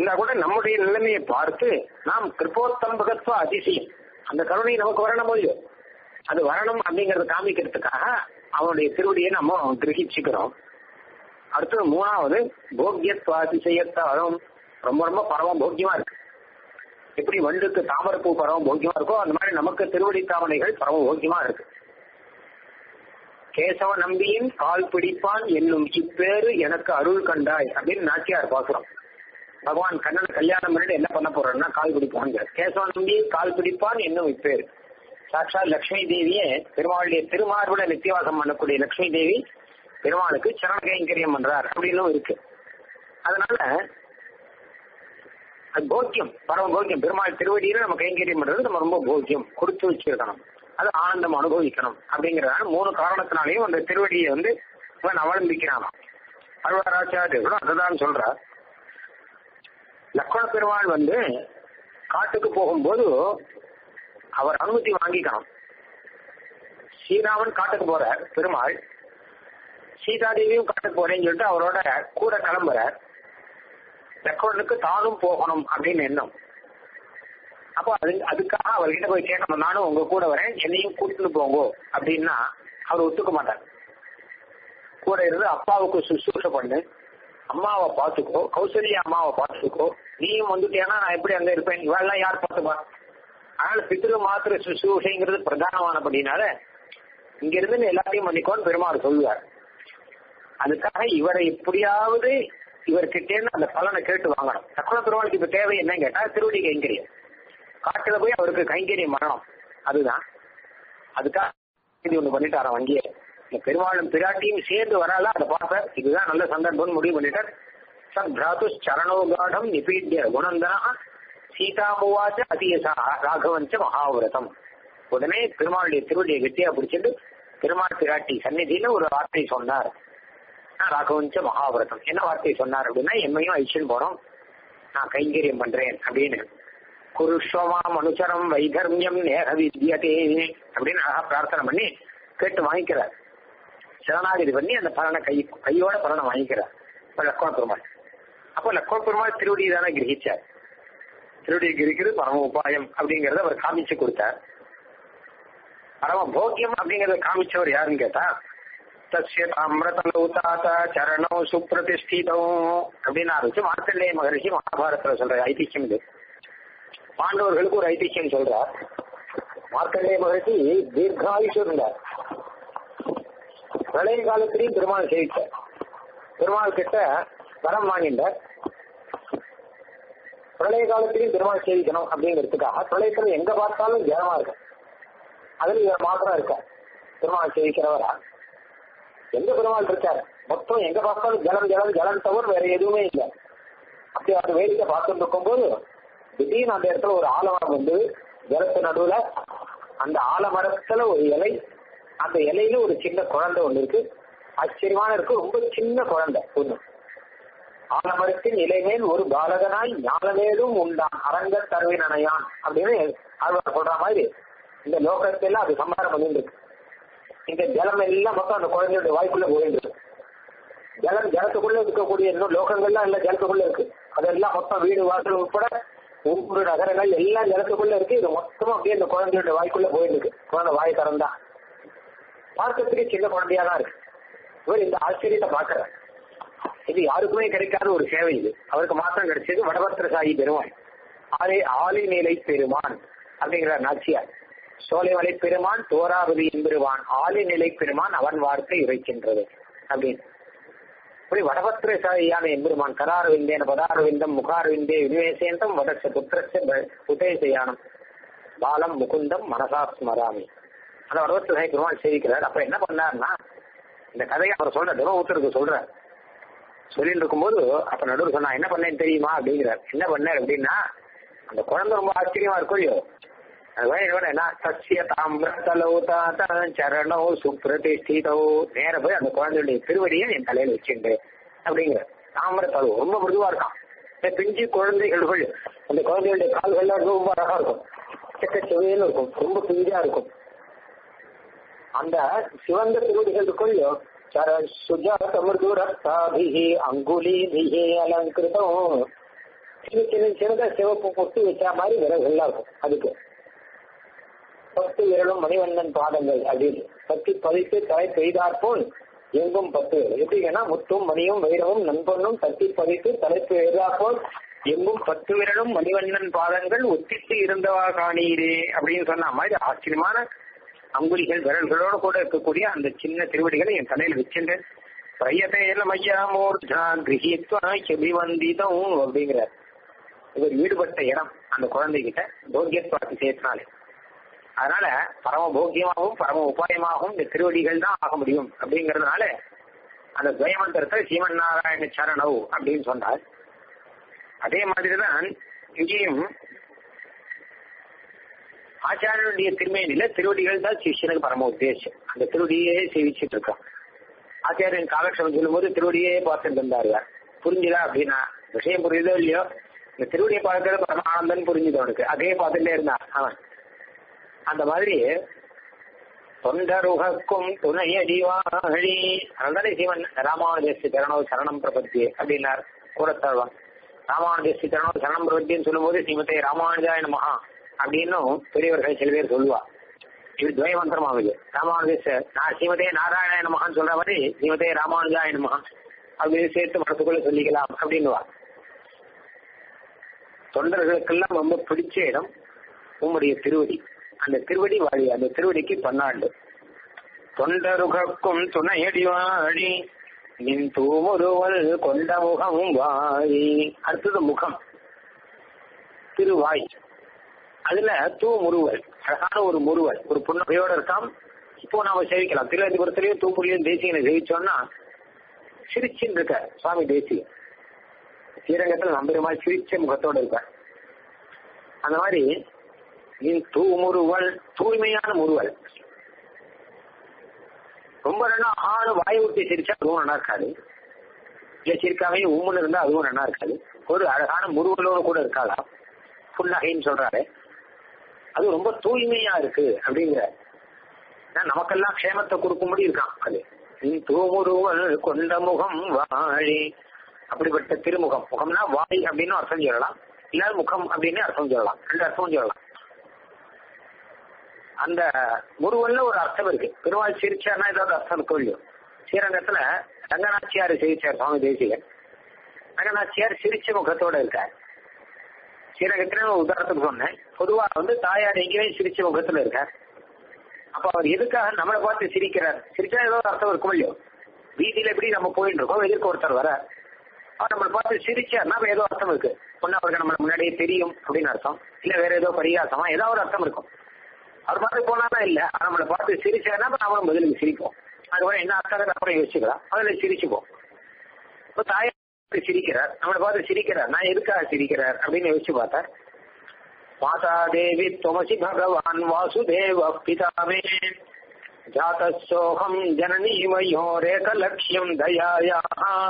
இருந்தா கூட நம்முடைய நிலைமையை பார்த்து நாம் கிருப்போத்தம்பகத்துவ அதிசயம் அந்த கருணை நமக்கு வரணும் போது அது வரணும் அப்படிங்கறத காமிக்கிறதுக்காக அவனுடைய திருவடியை நம்ம கிரகிச்சுக்கிறோம் அடுத்தது மூணாவது போக்கியத்துவ அதிசயத்தாலும் ரொம்ப ரொம்ப பரவம் போக்கியமா இருக்கு எப்படி வண்டுக்கு தாமரப்பூ பரவம் போக்கியமா இருக்கோ அந்த மாதிரி நமக்கு திருவடி தாமரைகள் பரவம் போக்கியமா இருக்கு கேசவ நம்பியின் கால் பிடிப்பான் என்னும் இப்பேரு எனக்கு அருள் கண்டாய் அப்படின்னு நாச்சியார் பாக்குறோம் பகவான் கண்ணனை கல்யாணம் பண்ணிட்டு என்ன பண்ண போறோம்னா கால் பிடிப்பாங்க கேசவ நம்பி கால் பிடிப்பான் என்னும் இப்பேரு சாட்சாத் லட்சுமி தேவியே பெருமாளுடைய திருமார்புட நித்தியவாசம் பண்ணக்கூடிய லட்சுமி தேவி பெருமாளுக்கு சரண கைங்கரியம் பண்றார் அப்படின்னும் இருக்கு அதனால அது போக்கியம் பரம போக்கியம் பெருமாள் திருவடியில நம்ம கைங்கரியம் பண்றது நம்ம ரொம்ப போக்கியம் கொடுத்து வச்சிருக்கணும் அது ஆனந்தம் அனுபவிக்கணும் அப்படிங்கறதான மூணு காரணத்தினாலையும் அந்த திருவடியை வந்து இவன் அவலம்பிக்கிறான் அருளாராச்சாரியர்களும் அதுதான் சொல்றார் லக்ஷ்மண பெருமாள் வந்து காட்டுக்கு போகும்போது அவர் அனுமதி வாங்கிக்கணும் ஸ்ரீராமன் காட்டுக்கு போறார் பெருமாள் சீதாதேவியும் காட்டுக்கு போறேன்னு சொல்லிட்டு அவரோட கூட கிளம்புறார் லக்ஷ்மணனுக்கு தானும் போகணும் அப்படின்னு எண்ணம் அப்போ அது அதுக்காக அவர்கிட்ட போய் கேட்கணும் நானும் உங்க கூட வரேன் என்னையும் கூட்டிட்டு போங்க அப்படின்னா அவர் ஒத்துக்க மாட்டார் கூட இருந்து அப்பாவுக்கு சுசூஷ பண்ணு அம்மாவை பார்த்துக்கோ கௌசல்யா அம்மாவை பார்த்துக்கோ நீயும் வந்துட்டேன்னா நான் எப்படி அங்க இருப்பேன் இவெல்லாம் யார் பார்த்துப்பா அதனால பித்ரு மாத்திர சுசூஷைங்கிறது பிரதானமானபடினால இங்க இருந்து எல்லாத்தையும் பண்ணிக்கோன்னு பெருமாள் சொல்லுவார் அதுக்காக இவரை எப்படியாவது இவர்கிட்ட அந்த பலனை கேட்டு வாங்கணும் சக்கர பெருமாளுக்கு இப்ப தேவை என்னன்னு கேட்டா திருவடி கைங்கரியம் காட்டுல போய் அவருக்கு கைங்கரியம் வரணும் அதுதான் அதுக்காக இது ஒண்ணு பண்ணிட்டாராம் வங்கியே இந்த பெருமாளும் பிராட்டியும் சேர்ந்து வரால அதை பார்த்தார் இதுதான் நல்ல சந்தர்ப்பம்னு முடிவு பண்ணிட்டார் சத் பிராத்து சரணோகாடம் நிபீட்ய குணந்தனா சீதாமுவாச்ச அதியசா ராகவஞ்ச மகாவிரதம் உடனே பெருமாளுடைய திருவடியை கெட்டியா பிடிச்சிட்டு பெருமாள் பிராட்டி சந்நிதியில ஒரு வார்த்தை சொன்னார் ராகவஞ்ச மகாவிரதம் என்ன வார்த்தை சொன்னார் அப்படின்னா எம்மையும் ஐஷன் போறோம் நான் கைங்கரியம் பண்றேன் அப்படின்னு குருஷ்வமாம் அனுச்சரம் வைதர்மியம் நேக வித்யதே அப்படின்னு அழகா பிரார்த்தனை பண்ணி கேட்டு வாங்கிக்கிறார் சரணாகதி பண்ணி அந்த பலனை கை கையோட பலனை வாங்கிக்கிறார் இப்ப லக்ஷ்மண பெருமாள் அப்போ லக்ஷ்மண பெருமாள் திருவடி தானே கிரகிச்சார் திருவடியை கிரிக்கிறது பரம உபாயம் அப்படிங்கறத அவர் காமிச்சு கொடுத்தார் பரம போக்கியம் அப்படிங்கறத காமிச்சவர் யாருன்னு கேட்டா தஸ்ய அமிர்தலௌதாத சரணோ சுப்பிரதிஷ்டிதோ அப்படின்னு ஆரம்பிச்சு மார்க்கண்டேய மகரிஷி மகாபாரதத்துல சொல்ற ஐதிஹ்யம் இது பாண்டவர்களுக்கு ஒரு ஐதிஹ்யம் சொல்றார் மார்க்கண்டேய மகரிஷி தீர்காயுஷு இருந்தார் பிரளய காலத்திலையும் பெருமாள் சேவிச்சார் பெருமாள் கிட்ட வரம் வாங்கிட்டார் பிரளய காலத்திலையும் பெருமாள் சேவிக்கணும் அப்படிங்கிறதுக்காக பிரளயத்துல எங்க பார்த்தாலும் ஜனமா இருக்கு அதுல இவர் மாத்திரம் இருக்க பெருமாள் சேவிக்கிறவரா எங்க பெருமாள் இருக்காரு மொத்தம் எங்க பார்த்தாலும் ஜலம் ஜலம் ஜலம் தவிர வேற எதுவுமே இல்லை அப்படி அந்த வேடிக்கை பார்த்துட்டு இருக்கும்போது திடீர்னு அந்த இடத்துல ஒரு ஆலமரம் வந்து ஜலத்து நடுவுல அந்த ஆலமரத்துல ஒரு இலை அந்த இலையில ஒரு சின்ன குழந்தை ஒண்ணு இருக்கு ஆச்சரியமான இருக்கு ரொம்ப சின்ன குழந்தை ஒண்ணு ஆலமரத்தின் இலைமேல் ஒரு பாலகனாய் ஞானமேலும் உண்டான் அரங்க தருவினனையான் அப்படின்னு ஆழ்வார் சொல்ற மாதிரி இந்த லோகத்துல அது சம்பாரம் பண்ணிட்டு இருக்கு இந்த ஜலம் எல்லாம் மொத்தம் அந்த குழந்தையோட வாய்க்குள்ள போயிட்டு ஜலம் ஜலத்துக்குள்ள இருக்கக்கூடிய இன்னும் லோகங்கள்லாம் எல்லாம் ஜலத்துக்குள்ள இருக்கு அதெல்லாம் மொத்தம் வீடு வாசல் உட்பட ஊர் நகரங்கள் எல்லாம் ஜலத்துக்குள்ள இருக்கு இது மொத்தமா அப்படியே இந்த குழந்தையோட வாய்க்குள்ள போயிட்டு இருக்கு குழந்தை வாய் திறந்தா பார்க்கறதுக்கு சின்ன குழந்தையா தான் இருக்கு இவர் இந்த ஆச்சரியத்தை பார்க்கற இது யாருக்குமே கிடைக்காத ஒரு சேவை இது அவருக்கு மாத்திரம் கிடைச்சது வடபத்திரசாயி பெருமான் ஆலை ஆலை நிலை பெருமான் அப்படிங்கிற நாச்சியார் சோலைமலை பெருமான் தோராவதி என்பெருவான் ஆலை நிலை பெருமான் அவன் வார்த்தை இறைக்கின்றது அப்படின்னு இப்படி வடபத்திரசாயியான எம்பெருமான் கராரவிந்தேன பதாரவிந்தம் முகாரவிந்தே விநிவேசேந்தம் வடச புத்திரச உதயசயானம் பாலம் முகுந்தம் மனசா ஸ்மராமி அந்த வடபத்திரசாயி பெருமான் சேவிக்கிறார் அப்ப என்ன பண்ணார்னா இந்த கதையை அவர் சொல்ற தினவுத்தருக்கு சொல்றார் சொல்லிட்டு இருக்கும்போது அப்ப நடுவர் சொன்னா என்ன பண்ணேன்னு தெரியுமா அப்படிங்கிறார் என்ன பண்ணார் அப்படின்னா அந்த குழந்தை ரொம்ப ஆச்சரியமா இருக்கும் இல்லையோ என்ன சசிய தாமிரதலௌதாத சரணோ சுப்பிரதிஷ்டிதோ நேர போய் அந்த குழந்தையுடைய திருவடியை என் தலையில வச்சுண்டு அப்படிங்கிற தாமிரத்தலவு ரொம்ப மிருதுவா இருக்கான் இந்த பிஞ்சு குழந்தைகள் அந்த குழந்தைகளுடைய கால்கள்லாம் ரொம்ப அழகா இருக்கும் செக்க செவையில இருக்கும் ரொம்ப பிஞ்சா இருக்கும் அந்த சிவந்த திருவடிகள் இருக்குள்ளோ சர சுஜாத மிருது ரத்தாபிஹி அங்குலீபிஹி அலங்கிருதம் சின்ன சின்ன சின்னதா சிவப்பு பொட்டு வச்ச மாதிரி விரல்கள்லாம் இருக்கும் அதுக்கு பத்து விரலும் மணிவண்ணன் பாதங்கள் அப்படின்னு பத்தி பதித்து தலை பெய்தாற் போல் எங்கும் பத்து விரல் எப்படின்னா முத்தும் மணியும் வைரமும் நண்பனும் தத்தி பதித்து தலைப்பு எழுதாற் போல் எங்கும் பத்து விரலும் மணிவண்ணன் பாதங்கள் ஒத்திட்டு இருந்தவா காணீரே அப்படின்னு சொன்ன மாதிரி ஆச்சரியமான அங்குலிகள் விரல்களோடு கூட இருக்கக்கூடிய அந்த சின்ன திருவடிகளை என் தலையில் வச்சிருந்தேன் பிரயதேல மையாமூர்தா கிரகித்வா செபிவந்திதம் அப்படிங்கிறார் இவர் ஈடுபட்ட இடம் அந்த குழந்தைகிட்ட போக்கியத்வாத்தி சேர்த்தினாலே அதனால பரம போக்கியமாகவும் பரம உபாயமாகவும் இந்த திருவடிகள் தான் ஆக முடியும் அப்படிங்கறதுனால அந்த துவயமந்திரத்தை சீமன் நாராயண சரணவ் அப்படின்னு சொன்னார் அதே மாதிரிதான் இங்கேயும் ஆச்சாரியனுடைய திருமேனில திருவடிகள் தான் சிஷ்யனுக்கு பரம உத்தேசம் அந்த திருவடியே சேவிச்சுட்டு இருக்கான் ஆச்சாரியன் காலக்ஷேபம் சொல்லும்போது திருவடியே பார்த்துட்டு இருந்தாரு புரிஞ்சுதா அப்படின்னா விஷயம் புரியுதோ இல்லையோ இந்த திருவடியை பார்க்கறது பரமானந்தன் புரிஞ்சுது அவனுக்கு அதே பார்த்துட்டே இருந்தான் அவன் அந்த மாதிரி தொண்டருகக்கும் துணையடிவாழி அதனாலே சிவன் ராமானுஜஸ்தி சரணோ சரணம் பிரபத்தி அப்படின்னார் கூறத்தாழ்வான் ராமானுஜஸ்தி சரணோ சரணம் பிரபத்தின்னு சொல்லும்போது ஸ்ரீமதே ராமானுஜாய மகா அப்படின்னும் பெரியவர்கள் சில பேர் சொல்லுவா இது துவய மந்திரம் ஆகுது ராமானுஜஸ் நான் ஸ்ரீமதே நாராயண மகான்னு சொல்ற மாதிரி ஸ்ரீமதே ராமானுஜாய மகா அப்படின்னு சேர்த்து மனசுக்குள்ள சொல்லிக்கலாம் அப்படின்னுவா தொண்டர்களுக்கெல்லாம் ரொம்ப பிடிச்ச இடம் உம்முடைய திருவடி அந்த திருவடி வாழி அந்த திருவடிக்கு பன்னாண்டு தொண்டருகக்கும் துணையடி வாழி நின் தூமுருவல் கொண்ட முகம் வாழி அடுத்தது முகம் திருவாய் அதுல தூ முருவல் அழகான ஒரு முருவல் ஒரு புன்னகையோட இருக்காம் இப்போ நாம சேவிக்கலாம் திருவனந்தபுரத்திலையும் தூப்புலையும் தேசியனை சேவிச்சோம்னா சிரிச்சுன்னு இருக்க சுவாமி தேசியம் ஸ்ரீரங்கத்தில் நம்பெருமாள் சிரிச்ச முகத்தோட இருப்பார் அந்த மாதிரி நீ தூ முருவல் தூய்மையான முருவல் ரொம்ப நல்லா ஆளு வாய் ஊட்டி சிரிச்சா அதுவும் நல்லா இருக்காது இல்ல சிரிக்காமே உம்முன்னு இருந்தா அதுவும் நல்லா இருக்காது ஒரு அழகான முருவலோடு கூட இருக்காளா புன்னகைன்னு சொல்றாரு அது ரொம்ப தூய்மையா இருக்கு அப்படிங்கிற நமக்கெல்லாம் க்ஷேமத்தை கொடுக்கும்படி இருக்கான் அது நீ தூமுருவல் கொண்ட முகம் வாழி அப்படிப்பட்ட திருமுகம் முகம்னா வாய் அப்படின்னு அர்த்தம் சொல்லலாம் இல்லாத முகம் அப்படின்னு அர்த்தம் சொல்லலாம் ரெண்டு அர்த்தம் சொல்லலாம் அந்த முருவல்ல ஒரு அர்த்தம் இருக்கு பெருமாள் சிரிச்சார்னா ஏதாவது அர்த்தம் இருக்கும் இல்லையோ ஸ்ரீரங்கத்துல ரங்கநாச்சியார் சிரிச்சார் சுவாமி தேசிகன் ரங்கநாச்சியார் சிரிச்ச முகத்தோட இருக்கார் ஸ்ரீரங்கத்துல ஒரு உதாரணத்துக்கு சொன்னேன் பொதுவா வந்து தாயார் எங்கேயுமே சிரிச்ச முகத்துல இருக்கார் அப்ப அவர் எதுக்காக நம்மளை பார்த்து சிரிக்கிறார் சிரிச்சா ஏதோ அர்த்தம் இருக்கும் இல்லையோ வீதியில எப்படி நம்ம போயிட்டு இருக்கோம் எதிர்க்க ஒருத்தர் வர அவர் நம்மளை பார்த்து சிரிச்சார்னா ஏதோ அர்த்தம் இருக்கு ஒன்னு அவருக்கு நம்ம முன்னாடியே தெரியும் அப்படின்னு அர்த்தம் இல்ல வேற ஏதோ பரிகாசமா ஏதாவது ஒரு அர்த்தம் இருக்கும் அவர் பார்த்து போனாதான் இல்ல நம்மளை பார்த்து சிரிச்சாருன்னா நம்மளும் பதிலுக்கு சிரிப்போம் அதுக்கப்புறம் என்ன அர்த்தம் அப்புறம் யோசிச்சுக்கலாம் அதுல சிரிச்சுப்போம் இப்போ தாயார் சிரிக்கிறார் நம்மளை பார்த்து சிரிக்கிறார் நான் எதுக்காக சிரிக்கிறார் அப்படின்னு யோசிச்சு பார்த்தேன் மாதா தேவி துவசி பகவான் வாசுதேவ பிதாமே ஜாத்தோகம் ஜனனீமயோ ரேகலட்சியம் தயாயா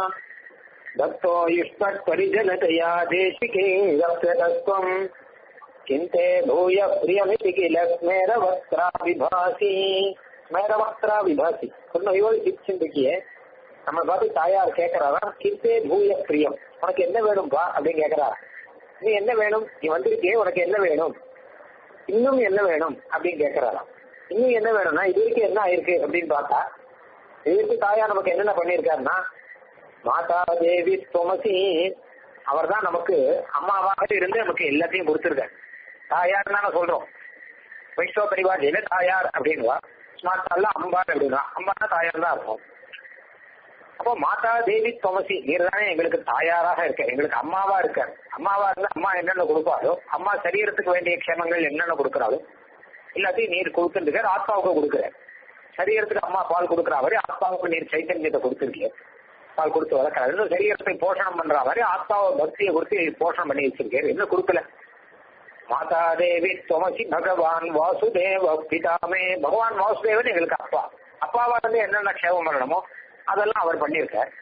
தத்தோ யுஷ்மத் பரிஜனதயா தேசிகே ரப்யதஸ்வம் चिन्ते भूय प्रियमिति किल स्मेरवक्त्रा विभासी ஸ்மேரவக்திரா விபாசி சொன்ன இவள் சிந்திக்கியே நம்ம பார்த்து தாயார் கேட்கறாரா கித்தே பூய பிரியம் உனக்கு என்ன வேணும்பா அப்படின்னு கேட்கறா நீ என்ன வேணும் நீ வந்திருக்கியே உனக்கு என்ன வேணும் இன்னும் என்ன வேணும் அப்படின்னு கேட்கறாராம் இன்னும் என்ன வேணும்னா இது வரைக்கும் என்ன ஆயிருக்கு அப்படின்னு பார்த்தா இதுக்கு தாயார் நமக்கு என்னென்ன பண்ணியிருக்காருன்னா மாதா தேவி துமசி அவர் தான் நமக்கு அம்மாவாக இருந்து நமக்கு எல்லாத்தையும் கொடுத்துருக்காரு தாயார் தானே சொல்றோம் வைஷ்ணவ பரிவாஜையில தாயார் அப்படின்வா ஸ்மார்ட் அம்பார் அப்படின்னா அம்பானா தாயார் தான் இருக்கும் அப்போ மாதா தேவி துமசி நீர் தானே எங்களுக்கு தாயாராக இருக்க எங்களுக்கு அம்மாவா இருக்க அம்மாவா இருந்தா அம்மா என்னென்ன கொடுப்பாரோ அம்மா சரீரத்துக்கு வேண்டிய க்ஷேமங்கள் என்னென்ன கொடுக்குறாரோ எல்லாத்தையும் நீர் கொடுத்துருக்காரு ஆத்மாவுக்கு கொடுக்குறாரு சரீரத்துக்கு அம்மா பால் கொடுக்குற மாதிரி ஆத்மாவுக்கு நீர் சைத்தன்யத்தை கொடுத்துருக்கீங்க பால் கொடுத்து வளர்க்கறாரு இன்னும் சரீரத்தை போஷணம் பண்ற மாதிரி ஆத்மாவை பக்தியை கொடுத்து போஷணம் பண்ணி வச்சிருக்காரு என்ன கொடுக்கல மாதா தேவி துவசி பகவான் வாசுதேவ பிதாமே பகவான் வாசுதேவன் எங்களுக்கு அப்பா அப்பாவா இருந்து என்னென்ன க்ஷேமம் பண்ணணுமோ அதெல்லாம் அவர் பண்ணியிருக்கார்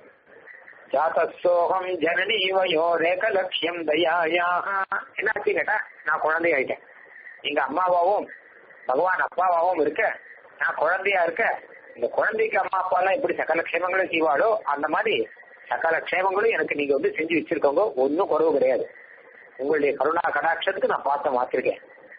ஜாத்தோகம் ஜனனி இவையோ ரேக லட்சியம் தயாயாக என்னாச்சு கேட்டா நான் குழந்தை ஆயிட்டேன் எங்க அம்மாவாவும் பகவான் அப்பாவாவும் இருக்க நான் குழந்தையா இருக்க இந்த குழந்தைக்கு அம்மா அப்பா எல்லாம் எப்படி சகல க்ஷேமங்களும் செய்வாளோ அந்த மாதிரி சகல க்ஷேமங்களும் எனக்கு நீங்க வந்து செஞ்சு வச்சிருக்கோங்க ஒன்னும் குறவு கிடையாது உங்களுடைய கருணா கடாட்சத்துக்கு நான் பார்த்து மாத்திருக்கேன்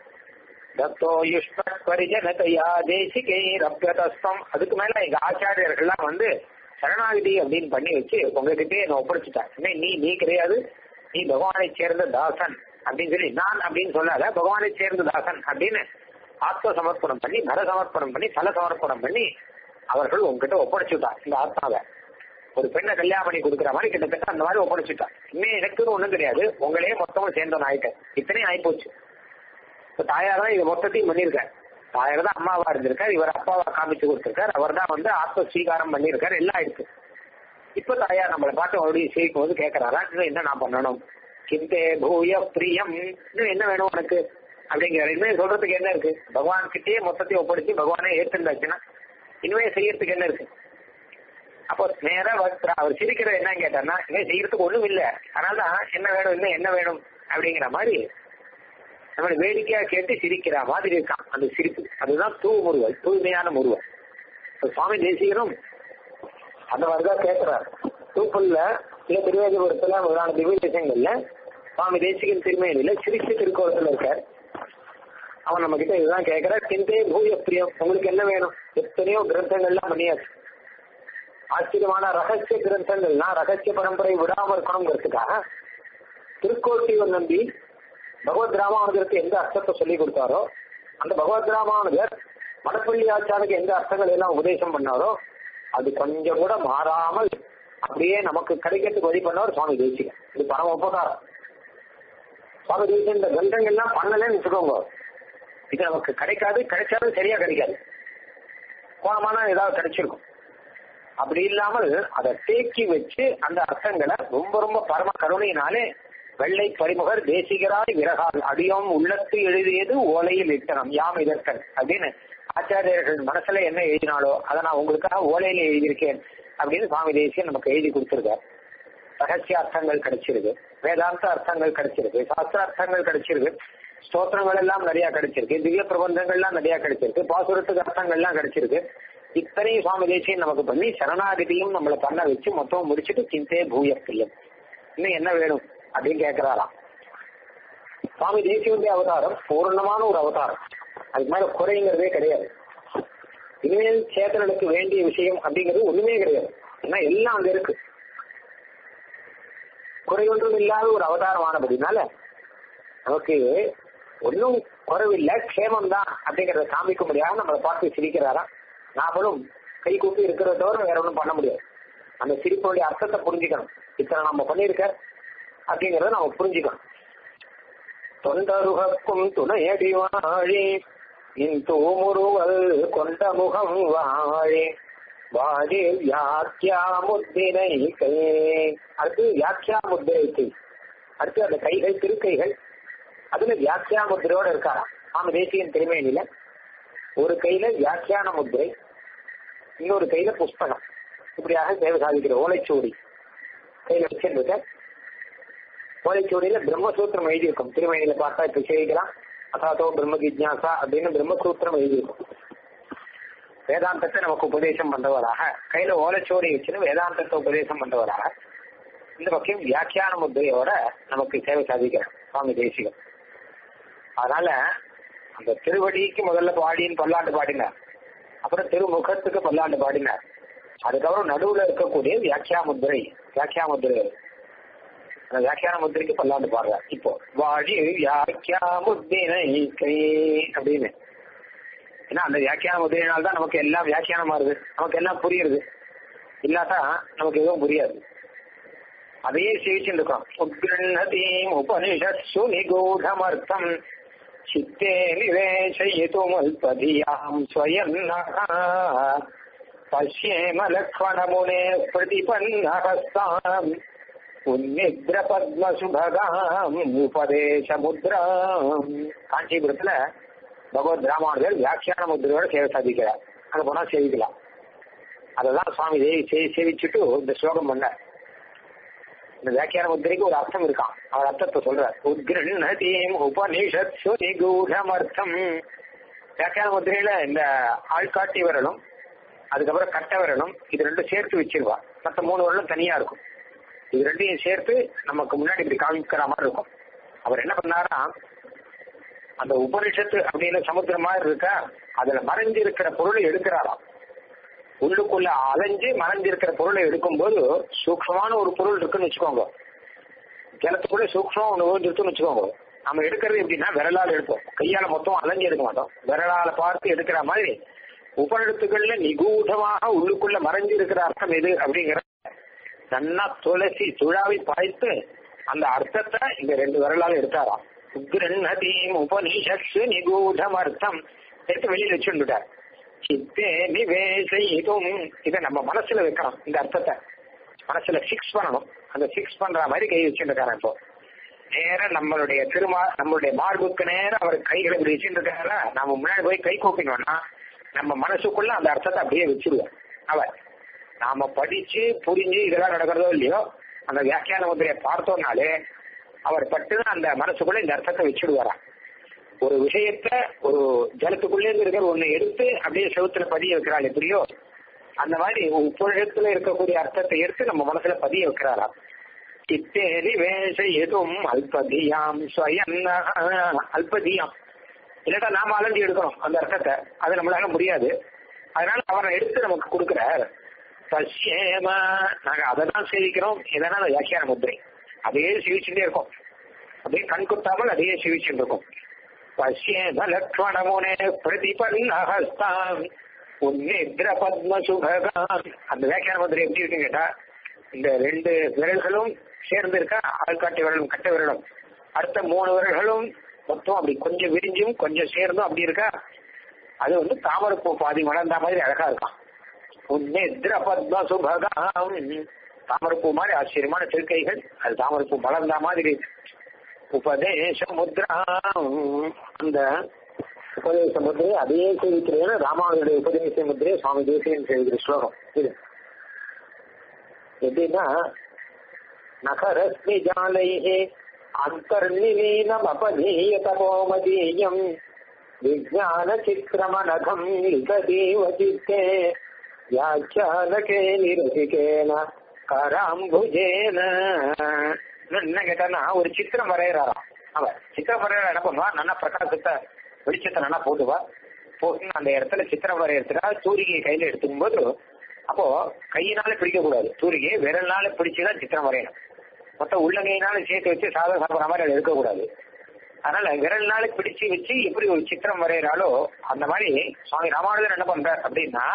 தத்தோ யுஷ்மத் பரிஜனதையா தேசிகை ரப்யதஸ்தம் அதுக்கு மேல எங்க ஆச்சாரியர்கள்லாம் வந்து சரணாகிதி அப்படின்னு பண்ணி வச்சு உங்ககிட்டயே என்ன ஒப்படைச்சிட்டான் இனிமே நீ நீ கிடையாது நீ பகவானை சேர்ந்த தாசன் அப்படின்னு சொல்லி நான் அப்படின்னு சொல்லாத பகவானை சேர்ந்த தாசன் அப்படின்னு ஆத்ம சமர்ப்பணம் பண்ணி நர சமர்ப்பணம் பண்ணி தல சமர்ப்பணம் பண்ணி அவர்கள் உங்ககிட்ட ஒப்படைச்சுட்டான் இந்த ஆத்மாவை ஒரு பெண்ணை கல்யாணம் பண்ணி கொடுக்குற மாதிரி கிட்டத்தட்ட அந்த மாதிரி ஒப்படைச்சுட்டான் இனிமே எனக்குன்னு ஒண்ணும் கிடையாது உங்களையே மொத்தமும் சேர்ந்தவன் ஆயிட்டேன் இத்தனையும் ஆயிப்போச்சு இப்ப தாயார் தான் இது மொத்தத்தையும் பண்ணியிருக்காரு தாயார் தான் அம்மாவா இருந்திருக்காரு இவர் அப்பாவா காமிச்சு கொடுத்திருக்காரு அவர் தான் வந்து ஆத்ம ஸ்வீகாரம் பண்ணியிருக்காரு எல்லாம் இருக்கு இப்ப தாயார் நம்மளை பார்த்து மறுபடியும் சேர்க்கும் போது கேட்கறாரா இன்னும் என்ன நான் பண்ணணும் கிந்தே பூய பிரியம் இன்னும் என்ன வேணும் உனக்கு அப்படிங்கிற இனிமே சொல்றதுக்கு என்ன இருக்கு பகவான் கிட்டேயே மொத்தத்தையும் ஒப்படைச்சு பகவானே ஏத்துண்டாச்சுன்னா இனிமே செய்யறதுக்கு என்ன இருக்கு அப்போ நேரா வக்ரா அவர் சிரிக்கிற என்ன கேட்டார்னா இனிமே செய்யறதுக்கு ஒண்ணும் இல்ல அதனாலதான் என்ன வேணும் இன்னும் என்ன வேணும் அப்படிங்கிற மாதிரி நம்மளை வேடிக்கையா கேட்டு சிரிக்கிற மாதிரி இருக்கான் அந்த சிரிப்பு அதுதான் தூ முருவல் தூய்மையான முருவல் இப்ப சுவாமி தேசிகரும் அந்த மாதிரிதான் கேட்கிறார் தூப்பல்ல இல்ல திருவேதிபுரத்துல முதலான திவ்ய தேசங்கள்ல சுவாமி தேசிகன் திருமையில சிரிச்சு திருக்கோலத்துல இருக்கார் அவன் நம்ம கிட்ட இதுதான் கேட்கிற சிந்தே பூய பிரியம் உங்களுக்கு என்ன வேணும் எத்தனையோ கிரந்தங்கள்லாம் பண்ணியாச்சு ஆச்சரியமான ரகசிய கிரந்தங்கள்னா ரகசிய பரம்பரை விடாம இருக்கணுங்கிறதுக்காக திருக்கோட்டியூர் நம்பி பகவத் ராமானுஜருக்கு எந்த அர்த்தத்தை சொல்லி கொடுத்தாரோ அந்த பகவத் ராமானுஜர் மடப்பள்ளி ஆச்சாருக்கு எந்த அர்த்தங்கள் எல்லாம் உபதேசம் பண்ணாரோ அது கொஞ்சம் கூட மாறாமல் அப்படியே நமக்கு கிடைக்கிறதுக்கு வழி பண்ணவர் சுவாமி தேசிகன் இது பரம உபகாரம் சுவாமி தேசிகன் இந்த கிரந்தங்கள்லாம் பண்ணலன்னு வச்சுக்கோங்க இது நமக்கு கிடைக்காது கிடைச்சாலும் சரியா கிடைக்காது கோணமான ஏதாவது கிடைச்சிருக்கும் அப்படி இல்லாமல் அதை தேக்கி வச்சு அந்த அர்த்தங்களை ரொம்ப ரொம்ப பரம கருணையினாலே வெள்ளை பரிமுகர் தேசிகராய் விரகால் அடியோம் உள்ளத்து எழுதியது ஓலையில் இட்டனம் யாம் இதற்கன் அப்படின்னு ஆச்சாரியர்கள் மனசுல என்ன எழுதினாலோ அதை நான் உங்களுக்காக ஓலையில எழுதியிருக்கேன் அப்படின்னு சுவாமி தேசியன் நமக்கு எழுதி கொடுத்திருக்கார் ரகசிய அர்த்தங்கள் கிடைச்சிருக்கு வேதாந்த அர்த்தங்கள் கிடைச்சிருக்கு சாஸ்திர அர்த்தங்கள் கிடைச்சிருக்கு ஸ்தோத்திரங்கள் எல்லாம் நிறைய கிடைச்சிருக்கு திவ்ய பிரபந்தங்கள்லாம் நிறைய கிடைச்சிருக்கு பாசுரத்துக்கு அர்த்தங்கள்லாம் கிடைச்சிருக்கு இத்தனையும் சுவாமி தேசியம் நமக்கு பண்ணி சரணாகதியும் நம்மளை பண்ண வச்சு மொத்தம் முடிச்சுட்டு சிந்தே பூய பிரியம் இன்னும் என்ன வேணும் அப்படின்னு கேட்கிறாராம் சுவாமி தேசியனுடைய அவதாரம் பூர்ணமான ஒரு அவதாரம் அதுக்கு மேல குறைங்கிறதே கிடையாது இனிமேல் சேத்தனனுக்கு வேண்டிய விஷயம் அப்படிங்கிறது ஒண்ணுமே கிடையாது ஏன்னா எல்லாம் அங்க இருக்கு குறை ஒன்றும் இல்லாத ஒரு அவதாரம் ஆனபடினால நமக்கு ஒன்றும் குறைவில்லை க்ஷேமம் தான் அப்படிங்கறத காமிக்கும்படியாக நம்மளை பார்த்து சிரிக்கிறாராம் நாமளும் கை கூப்பி இருக்கிறத தவிர வேற ஒன்றும் பண்ண முடியாது அந்த சிரிப்புடைய அர்த்தத்தை புரிஞ்சுக்கணும் இத்தனை நம்ம பண்ணியிருக்க அப்படிங்கறத நம்ம புரிஞ்சுக்கணும் தொண்டருகக்கும் துணையடி வாழி நின் தூமுருவல் கொண்ட முகம் வாழி வாழி வியாக்கியா முத்திரை கை அடுத்து வியாக்கியா முத்திரை கை அடுத்து அந்த கைகள் திருக்கைகள் அதுல வியாக்கியா முத்திரையோட இருக்காராம் ஆமா தேசியன் திருமேனில ஒரு கையில வியாக்கியான முத்திரை இன்னொரு கையில புஸ்தகம் இப்படியாக சேவை சாதிக்கிற ஓலைச்சுவடி கையில வச்சிருக்க ஓலைச்சுவடியில பிரம்மசூத்திரம் எழுதியிருக்கும் திருமணியில பார்த்தா இப்ப சேவிக்கலாம் அசாதோ பிரம்ம ஜிஜ்ஞாசா அப்படின்னு பிரம்மசூத்திரம் எழுதியிருக்கும் வேதாந்தத்தை நமக்கு உபதேசம் பண்றவராக கையில ஓலைச்சுவடி வச்சுன்னு வேதாந்தத்தை உபதேசம் பண்றவராக இந்த பக்கம் வியாக்கியான முத்திரையோட நமக்கு சேவை சாதிக்கிறார் சுவாமி தேசிகம் அதனால அந்த திருவடிக்கு முதல்ல பாடின்னு பல்லாண்டு பாடினார் அப்புறம் திருமுகத்துக்கு பல்லாண்டு பாடினார் அதுக்கப்புறம் நடுவுல இருக்கக்கூடிய வியாக்கியா முத்திரை வியாக்கியா முத்திரை அந்த வியாக்கியான முத்திரைக்கு பல்லாண்டு பாடுறார் இப்போ வாழி வியாக்கியா முத்திரை கை அப்படின்னு ஏன்னா அந்த வியாக்கியான முத்திரையினால தான் நமக்கு எல்லாம் வியாக்கியானம் மாறுது நமக்கு எல்லாம் புரியுது இல்லாட்டா நமக்கு எதுவும் புரியாது அதையே சேவிச்சுட்டு இருக்கோம் உத்கிருணதீம் உபனிஷத்சு நிகூடமர்த்தம் சித்தே நிவேசயித்துமல்பதியாம் ஸ்வயம் பஷ்யேம லக்ஷ்மணமுனே பிரதிபன்னஹஸ்தாம் உன்னித்ர பத்ம சுபகாம் உபதேச முத்ராம் காஞ்சிபுரத்துல பகவத் ராமானுஜர் வியாக்கியான முத்திரையோட சேவை சாதிக்கிறார் அங்க போனா சேவிக்கலாம் அதெல்லாம் சுவாமி சேவி சேவிச்சுட்டு இந்த ஸ்லோகம் பண்ணார் இந்த வியாக்கியான முத்திரைக்கு ஒரு அர்த்தம் இருக்கான் அவர் அர்த்தத்தை சொல்றார் உத்கிருணதீம் உபனிஷத் நிகூடமர்த்தம் வியாக்கியான முத்திரையில இந்த ஆள்காட்டி வரணும் அதுக்கப்புறம் கட்ட வரணும் இது ரெண்டும் சேர்த்து வச்சிருவா மற்ற மூணு வரலும் தனியா இருக்கும் இது ரெண்டையும் சேர்த்து நமக்கு முன்னாடி இப்படி காமிக்கிற மாதிரி இருக்கும் அவர் என்ன பண்ணாரா அந்த உபனிஷத்து அப்படின்னு சமுத்திரம் மாதிரி இருக்கா அதுல மறைஞ்சு இருக்கிற பொருளை எடுக்கிறாராம் உள்ளுக்குள்ள அலைஞ்சு மறைஞ்சிருக்கிற பொருளை எடுக்கும்போது சூக்ஷமான ஒரு பொருள் இருக்குன்னு வச்சுக்கோங்க ஜலத்துக்குள்ள சூக்ஷமா ஒண்ணு விழுந்துருச்சுன்னு வச்சுக்கோங்க நம்ம எடுக்கிறது எப்படின்னா விரலால் எடுப்போம் கையால மொத்தம் அலைஞ்சு எடுக்க மாட்டோம் விரலால பார்த்து எடுக்கிற மாதிரி உபநிடத்துகள்ல நிகூடமாக உள்ளுக்குள்ள மறைஞ்சு இருக்கிற அர்த்தம் எது அப்படிங்கிற நன்னா துளசி துழாவி பாய்த்து அந்த அர்த்தத்தை இந்த ரெண்டு விரலால எடுத்தாராம் உக்ரநதீம் உபனிஷத்து நிகூடம் அர்த்தம் எடுத்து வெளியில வச்சுட்டார் சித்தே நிவேசைதும் இதை நம்ம மனசுல வைக்கணும் இந்த அர்த்தத்தை மனசுல ஃபிக்ஸ் பண்ணணும் அந்த ஃபிக்ஸ் பண்ற மாதிரி கை வச்சுருக்காரு இப்போ நேரா நம்மளுடைய திருமா நம்மளுடைய மார்புக்கு நேரம் அவர் கைகளை இப்படி வச்சுருக்காரு நம்ம முன்னாடி போய் கை கூப்பினோம்னா நம்ம மனசுக்குள்ள அந்த அர்த்தத்தை அப்படியே வச்சிருவோம் அவர் நாம படிச்சு புரிஞ்சு இதெல்லாம் நடக்கிறதோ இல்லையோ அந்த வியாக்கியான முத்திரையை பார்த்தோம்னாலே அவர் பட்டுன்னு அந்த மனசுக்குள்ள இந்த அர்த்தத்தை வச்சுடுவாராம் ஒரு விஷயத்த ஒரு ஜலத்துக்குள்ளே இருந்து இருக்கிற ஒண்ணு எடுத்து அப்படியே செவுத்துல பதிய வைக்கிறாள் எப்படியோ அந்த மாதிரி உப்புழத்துல இருக்கக்கூடிய அர்த்தத்தை எடுத்து நம்ம மனசுல பதிய வைக்கிறாராம் சித்தேரி வேஷ எதுவும் அல்பதியாம் ஸ்வயம் அல்பதியாம் இல்லாட்டா நாம அலைஞ்சு எடுக்கணும் அந்த அர்த்தத்தை அது நம்மளால முடியாது அதனால அவரை எடுத்து நமக்கு கொடுக்கிறார் பசியேம நாங்க அதை தான் சேவிக்கிறோம் இதனால வியாக்கியான முத்திரை அதையே சேவிச்சுட்டே இருக்கோம் அப்படியே கண் குத்தாமல் அதையே சேவிச்சுட்டு இருக்கோம் பசியேம லக்ஷ்மணமுனே பிரதிபன்னஹஸ்தாம் உன்னித்ர பத்ம சுபகாம் அந்த வியாக்கியான முத்திரை எப்படி இருக்குன்னு கேட்டா இந்த ரெண்டு விரல்களும் சேர்ந்து இருக்கா ஆள்காட்டி விரலும் கட்ட விரலும் அடுத்த மூணு விரல்களும் மொத்தம் அப்படி கொஞ்சம் விரிஞ்சும் கொஞ்சம் சேர்ந்தும் அப்படி இருக்கா அது வந்து தாமரப்பூ பாதி வளர்ந்த மாதிரி அழகா இருக்கான் உன்னித்ர பத்ம சுபகாம் தாமரப்பூ மாதிரி ஆச்சரியமான திருக்கைகள் அது தாமரப்பூ வளர்ந்த மாதிரி உபதேச முத்ரா அந்த உபதேச முத்திரை அதையே சேவிக்கிறேன்னு ராமானுடைய உபதேச முத்திரையை சுவாமி தேசியன் சேவிக்கிற ஸ்லோகம் இது எப்படின்னா நகரஸ்மி ஜாலைஹே அந்தர்நிலீனம் அபநீய தபோமதீயம் விஜான சித்திரமனகம் லிகதீவ சித்தே வியாக்கியானகே நிரசிகேன கராம்புஜேன என்ன கேட்டானா ஒரு சித்திரம் வரைகிறாராம் அவன் சித்திரம் வரைகிற என்ன பண்ணுவா நல்லா பிரகாசத்தை வெளிச்சத்தை நல்லா போட்டுவா போட்டு அந்த இடத்துல சித்திரம் வரையறதுக்கா சூரிகையை கையில எடுத்துக்கும் போது அப்போ கையினால பிடிக்க கூடாது சூரிகையை விரல்னால பிடிச்சுதான் சித்திரம் வரையணும் மொத்தம் உள்ளங்கையினால சேர்த்து வச்சு சாதம் சாப்பிட்ற மாதிரி அதை எடுக்கக்கூடாது அதனால விரல்னால பிடிச்சு வச்சு எப்படி ஒரு சித்திரம் வரைகிறாளோ அந்த மாதிரி சுவாமி ராமானுஜர் என்ன பண்றார் அப்படின்னா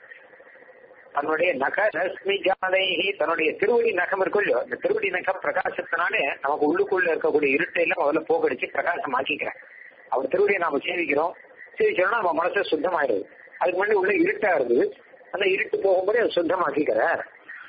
தன்னுடைய நக ரஸ்மி ஜாதைகி தன்னுடைய திருவடி நகம் இருக்கும் இல்லையோ இந்த திருவடி நகம் பிரகாசத்தினாலே நமக்கு உள்ளுக்குள்ள இருக்கக்கூடிய இருட்டை எல்லாம் முதல்ல போக்கடிச்சு பிரகாசம் ஆக்கிக்கிறேன் அவர் திருவடியை நாம சேவிக்கிறோம் சேவிச்சோம்னா நம்ம மனசு சுத்தமாயிடுது அதுக்கு முன்னாடி உள்ள இருட்டா இருக்குது அந்த இருட்டு போகும்போது அது சுத்தமாக்கிக்கிறார்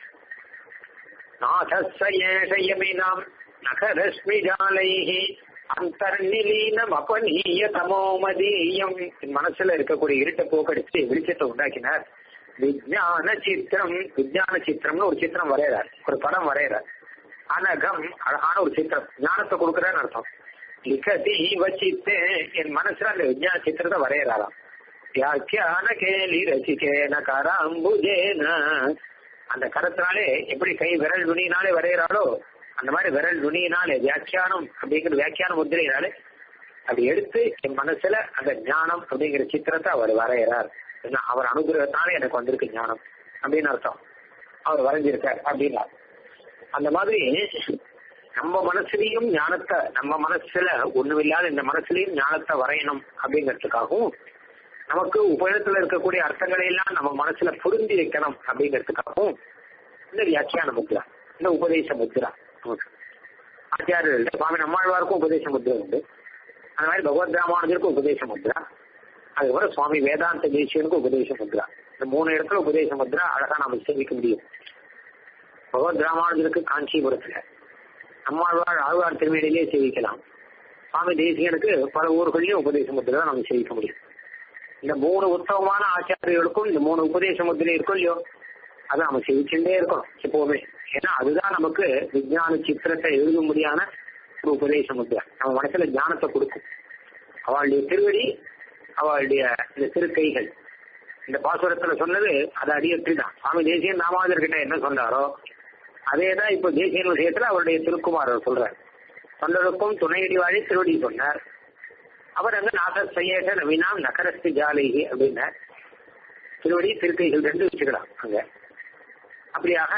நாதசயமினாம் நகரஸ்மி ஜாலைஹி அந்தர்நிலீனம் அபநீய தமோமதீயம் மனசுல இருக்கக்கூடிய இருட்டை போக்கடிச்சு வெளிச்சத்தை உண்டாக்கினார் விஜயான சித்திரம் விஜயான சித்திரம்னு ஒரு சித்திரம் வரைகிறார் ஒரு படம் வரைகிறார் அனகம் அழகான ஒரு சித்திரம் ஞானத்தை கொடுக்குறேன்னு அர்த்தம் லிகதி வச்சித்தே என் மனசுல அந்த விஜயான சித்திரத்தை வரைகிறாராம் வியாக்கியான கேலி ரசிகேன கராம்புஜேன அந்த கரத்தினாலே எப்படி கை விரல் நுனியினாலே வரைகிறாளோ அந்த மாதிரி விரல் நுனியினாலே வியாக்கியானம் அப்படிங்கிற வியாக்கியான முத்திரையினாலே அப்படி எடுத்து என் மனசுல அந்த ஞானம் அப்படிங்கிற சித்திரத்தை அவர் வரைகிறார் அவர் அனுகிரகத்தாலே எனக்கு வந்திருக்கு ஞானம் அப்படின்னு அர்த்தம் அவர் வரைஞ்சிருக்கார் அப்படின்னா அந்த மாதிரி நம்ம மனசுலயும் ஞானத்தை நம்ம மனசுல ஒண்ணுமில்லாத இந்த மனசுலயும் ஞானத்தை வரையணும் அப்படிங்கிறதுக்காகவும் நமக்கு உபயோகத்துல இருக்கக்கூடிய அர்த்தங்களை எல்லாம் நம்ம மனசுல புரிஞ்சு வைக்கணும் அப்படிங்கிறதுக்காகவும் இந்த வியாக்கியான முத்ரா இந்த உபதேச முத்ரா ஆச்சாரியர்கள் சுவாமி நம்மாழ்வாருக்கும் உபதேச முத்ரா உண்டு அந்த மாதிரி பகவத் ராமானுஜருக்கும் உபதேச முத்ரா அதுக்கப்புறம் சுவாமி வேதாந்த தேசியனுக்கும் உபதேச முத்ரா இந்த மூணு இடத்துல உபதேச முத்ரா அழகா நாம சேமிக்க முடியும் பகவத் ராமானுஜருக்கு காஞ்சிபுரத்துல நம்மாழ்வார் ஆழ்வார் திருமேனிலே சேவிக்கலாம் சுவாமி தேசியனுக்கு பல ஊர்களையும் உபதேச முத்திரை நம்ம சேவிக்க முடியும் இந்த மூணு உத்தவமான ஆச்சாரியர்களுக்கும் இந்த மூணு உபதேச முத்திரை இருக்கும் இல்லையோ அதை நம்ம சேவிச்சுட்டே இருக்கணும் எப்பவுமே ஏன்னா அதுதான் நமக்கு விஜயான சித்திரத்தை எழுத முடியாத ஒரு உபதேச முத்திரை நம்ம மனசுல ஞானத்தை கொடுக்கும் அவளுடைய திருவடி அவளுடைய இந்த திருக்கைகள் இந்த பாசுரத்துல சொன்னது அது அடியற்றி தான் சுவாமி தேசியன் ராமானுஜர் கிட்ட என்ன சொன்னாரோ அதே தான் இப்போ தேசியன் விஷயத்துல அவருடைய திருக்குமாரர் சொல்றார் தொண்டருக்கும் துணையடி வாழி திருவடி சொன்னார் அவர் அங்க நாசர் சையேக நவீனாம் நகரஸ்தி ஜாலிகி அப்படின்னார் திருவடி திருக்கைகள் ரெண்டு வச்சுக்கலாம் அங்க அப்படியாக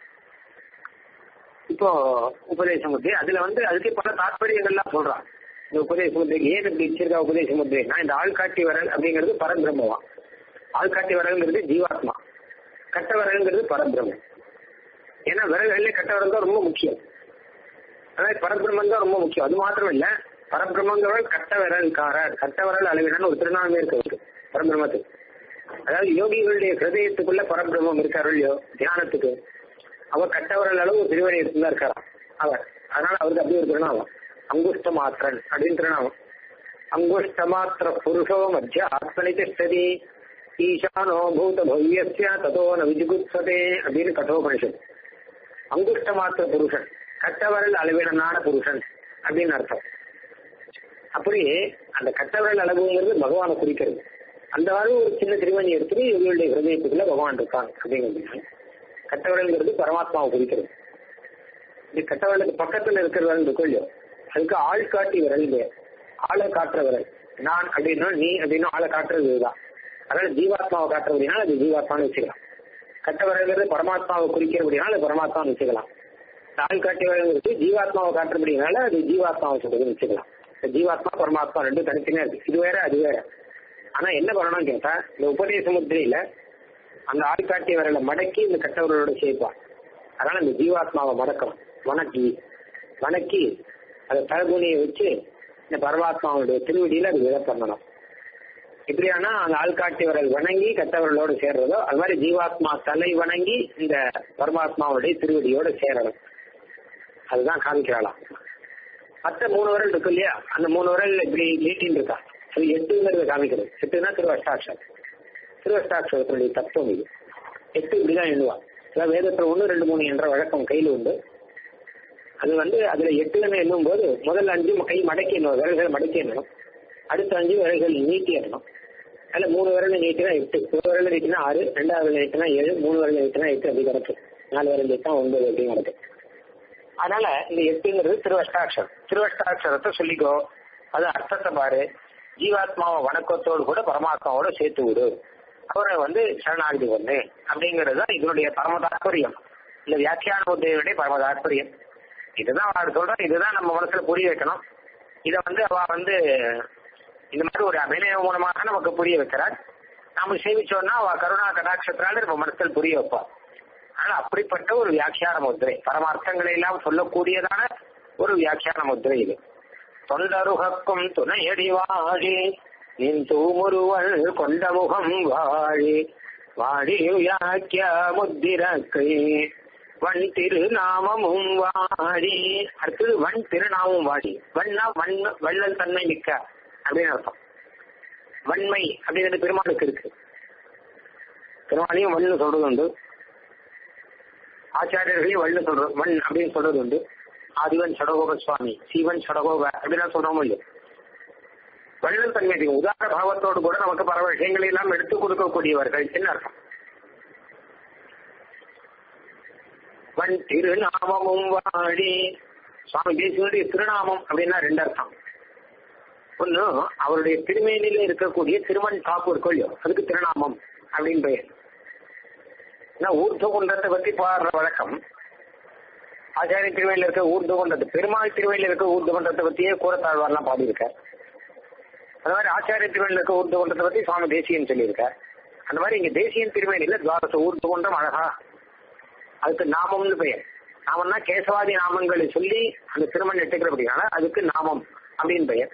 இப்போ உபதேச முத்திரை அதுல வந்து அதுக்கு பல தாற்பயங்கள்லாம் சொல்றான் இந்த உபதேச முத்திரை ஏன் இப்படி வச்சிருக்கா உபதேச முத்திரைனா இந்த ஆள்காட்டி வரல் அப்படிங்கிறது பரபிரம்மவா ஆள்காட்டி வரல்ங்கிறது ஜீவாத்மா கட்ட வரல்ங்கிறது பரபிரம்மம் ஏன்னா விரல்களே கட்ட வரல் தான் ரொம்ப முக்கியம் அதாவது பரபிரம்மன் தான் ரொம்ப முக்கியம் அது மாத்திரம் இல்ல பரபிரம்மங்கிறவள் கட்ட விரல்காரர் கட்ட விரல் அளவினான்னு ஒரு திருநாமே இருக்கு அவருக்கு பரபிரம்மத்துக்கு அதாவது யோகிகளுடைய ஹிருதயத்துக்குள்ள பரபிரம்மம் இருக்காரு இல்லையோ தியானத்துக்கு அவர் கட்டவரல் அளவு திருவடி எடுத்துதான் இருக்காராம் அவர் அதனால அவருக்கு அப்படி ஒரு திருநாமம் அங்குஷ்ட மாத்திரன் அப்படின்னு திருநாமம் அங்குஷ்ட மாத்திர புருஷோ மத்திய ஆத்மனி திஷ்டதி ஈசானோ பூத பவ்யஸ்ய ததோ ந விஜுகுப்சதே அப்படின்னு கட்டோபனிஷன் அங்குஷ்ட மாத்திர புருஷன் கட்டவரல் அளவிடனான புருஷன் அப்படின்னு அர்த்தம் அப்படி அந்த கட்டவரல் அளவுங்கிறது பகவானை குறிக்கிறது அந்த அளவு ஒரு சின்ன திருவண்ணி எடுத்துட்டு இவர்களுடைய ஹிருதயத்துக்குள்ள பகவான் இருக்கான் அப்படிங்கிறது கட்டவரல்ங்கிறது பரமாத்மாவை குறிக்கிறது இது கட்டவரலுக்கு பக்கத்துல இருக்கிற விரல் இருக்கும் இல்லையோ அதுக்கு ஆள் காட்டி விரல் இல்லையா ஆளை காட்டுற விரல் நான் அப்படின்னா நீ அப்படின்னா ஆளை காட்டுறது இதுதான் அதனால ஜீவாத்மாவை காட்டுறபடினால அது ஜீவாத்மான்னு வச்சுக்கலாம் கட்டவரல்ங்கிறது பரமாத்மாவை குறிக்கிறபடினால அது பரமாத்மான்னு வச்சுக்கலாம் ஆள் காட்டி விரல்ங்கிறது ஜீவாத்மாவை காட்டுறபடினால அது ஜீவாத்மாவை சொல்றதுன்னு வச்சுக்கலாம் ஜீவாத்மா பரமாத்மா ரெண்டும் தனித்தனியா இருக்கு இது வேற அது வேற ஆனா என்ன பண்ணணும்னு கேட்டா இந்த உபதேச முத்திரையில அந்த ஆள்காட்டி வரல மடக்கி இந்த கட்டவர்களோட சேர்ப்பான் அதனால இந்த ஜீவாத்மாவை மடக்கணும் வணக்கி வணக்கி அதை தலகுனியை வச்சு இந்த பரமாத்மாவுடைய திருவடியில அது வித பண்ணணும் இப்படியானா அந்த ஆள்காட்டி வரல் வணங்கி கட்டவர்களோட சேர்றதோ அது மாதிரி ஜீவாத்மா தலை வணங்கி இந்த பரமாத்மாவுடைய திருவடியோட சேரணும் அதுதான் காமிக்கிறாளாம் மற்ற மூணு விரல் இருக்கு இல்லையா அந்த மூணு விரல் இப்படி நீட்டின்னு இருக்கா அது எட்டுங்கிறத காமிக்கிறது எட்டுனா திருவஷ்டாட்சம் திருவஷ்டாட்சரத்தினுடைய தத்துவம் இது எட்டு இப்படிதான் எண்ணுவா அதாவது வேதத்துல ஒன்று ரெண்டு மூணு என்ற வழக்கம் கையில் உண்டு அது வந்து அதுல எட்டுன்னு எண்ணும் போது முதல்ல அஞ்சு கை மடக்கி எண்ணும் விரல்கள் மடக்கி எண்ணணும் அடுத்த அஞ்சு விரல்கள் நீட்டி எண்ணணும் அதுல மூணு விரல் நீட்டினா எட்டு ஒரு விரல் நீட்டினா ஆறு ரெண்டாவது விரல் நீட்டினா ஏழு மூணு விரல் நீட்டினா எட்டு அப்படி கிடக்கும் நாலு விரல் நீட்டினா ஒன்பது அப்படி கிடக்கும் அதனால இந்த எட்டுங்கிறது திருவஷ்டாட்சரம் திருவஷ்டாட்சரத்தை சொல்லிக்கோ அது அர்த்தத்தை பாரு ஜீவாத்மாவை வணக்கத்தோடு கூட பரமாத்மாவோட சேர்த்து விடு அவரை வந்து சரணாகதி பண்ணு அப்படிங்கிறது தான் இதனுடைய பரம தாற்பயம் இந்த வியாக்கியான உதவியுடைய பரம தாற்பயம் இதுதான் அவர் சொல்ற இதுதான் நம்ம மனசுல புரிய வைக்கணும் இதை வந்து அவ வந்து இந்த மாதிரி ஒரு அபிநய மூலமாக நமக்கு புரிய வைக்கிறார் நாம சேவிச்சோம்னா அவ கருணா கடாட்சத்தினால நம்ம மனசில் புரிய வைப்பார் ஆனால் அப்படிப்பட்ட ஒரு வியாக்கியான முத்திரை பரமார்த்தங்களை எல்லாம் சொல்லக்கூடியதான ஒரு வியாக்கியான முத்திரை இது தொண்டருகக்கும் துணையடி வாழி நின் தூமுருவல் கொண்ட முகம் வாழி வாழி வியாக்கிய முத்திரக்கை வன் திருநாமமும் வாழி அடுத்தது வன் திருநாமம் வாழி வண்ணா வன் வள்ளல் தன்மை மிக்க அப்படின்னு அர்த்தம் வன்மை அப்படிங்கிறது பெருமாளுக்கு இருக்கு பெருமாளையும் வண்ணு சொல்றது உண்டு ஆச்சாரியர்களையும் வள்ளு சொல்றது வன் அப்படின்னு சொல்றது உண்டு ஆதிவன் சடகோப சுவாமி சீவன் சடகோப அப்படின்னு சொல்றோமோ இல்லையோ வள்ளல் தன்மை உதார பாவத்தோடு கூட நமக்கு பல விஷயங்களை எல்லாம் எடுத்துக் கொடுக்கக்கூடியவர்கள் என்ன அர்த்தம் வன் திருநாமமும் வாழி சுவாமி தேசியனுடைய திருநாமம் அப்படின்னா ரெண்டு அர்த்தம் ஒண்ணு அவருடைய திருமேனில இருக்கக்கூடிய திருமண் காப்பு இருக்கும் இல்லையோ அதுக்கு திருநாமம் அப்படின்னு பெயர் ஊர்த குண்டத்தை பத்தி பாடுற வழக்கம் ஆச்சாரிய திருவையில் இருக்க ஊர்த குண்டத்து பெருமாள் திருவையில் இருக்க ஊர்த குண்டத்தை பத்தியே கூறத்தாழ்வார்லாம் பாடியிருக்கார் அந்த மாதிரி ஆச்சாரிய திருவையில் இருக்க ஊர்த குண்டத்தை பத்தி சுவாமி தேசியன் சொல்லியிருக்கார் அந்த மாதிரி இங்க தேசியன் திருவேணியில துவாரச ஊர்த குண்டம் அழகா அதுக்கு நாமம்னு பெயர் நாமம்னா கேசவாதி நாமங்களை சொல்லி அந்த திருமண் எடுத்துக்கிறபடினால அதுக்கு நாமம் அப்படின்னு பெயர்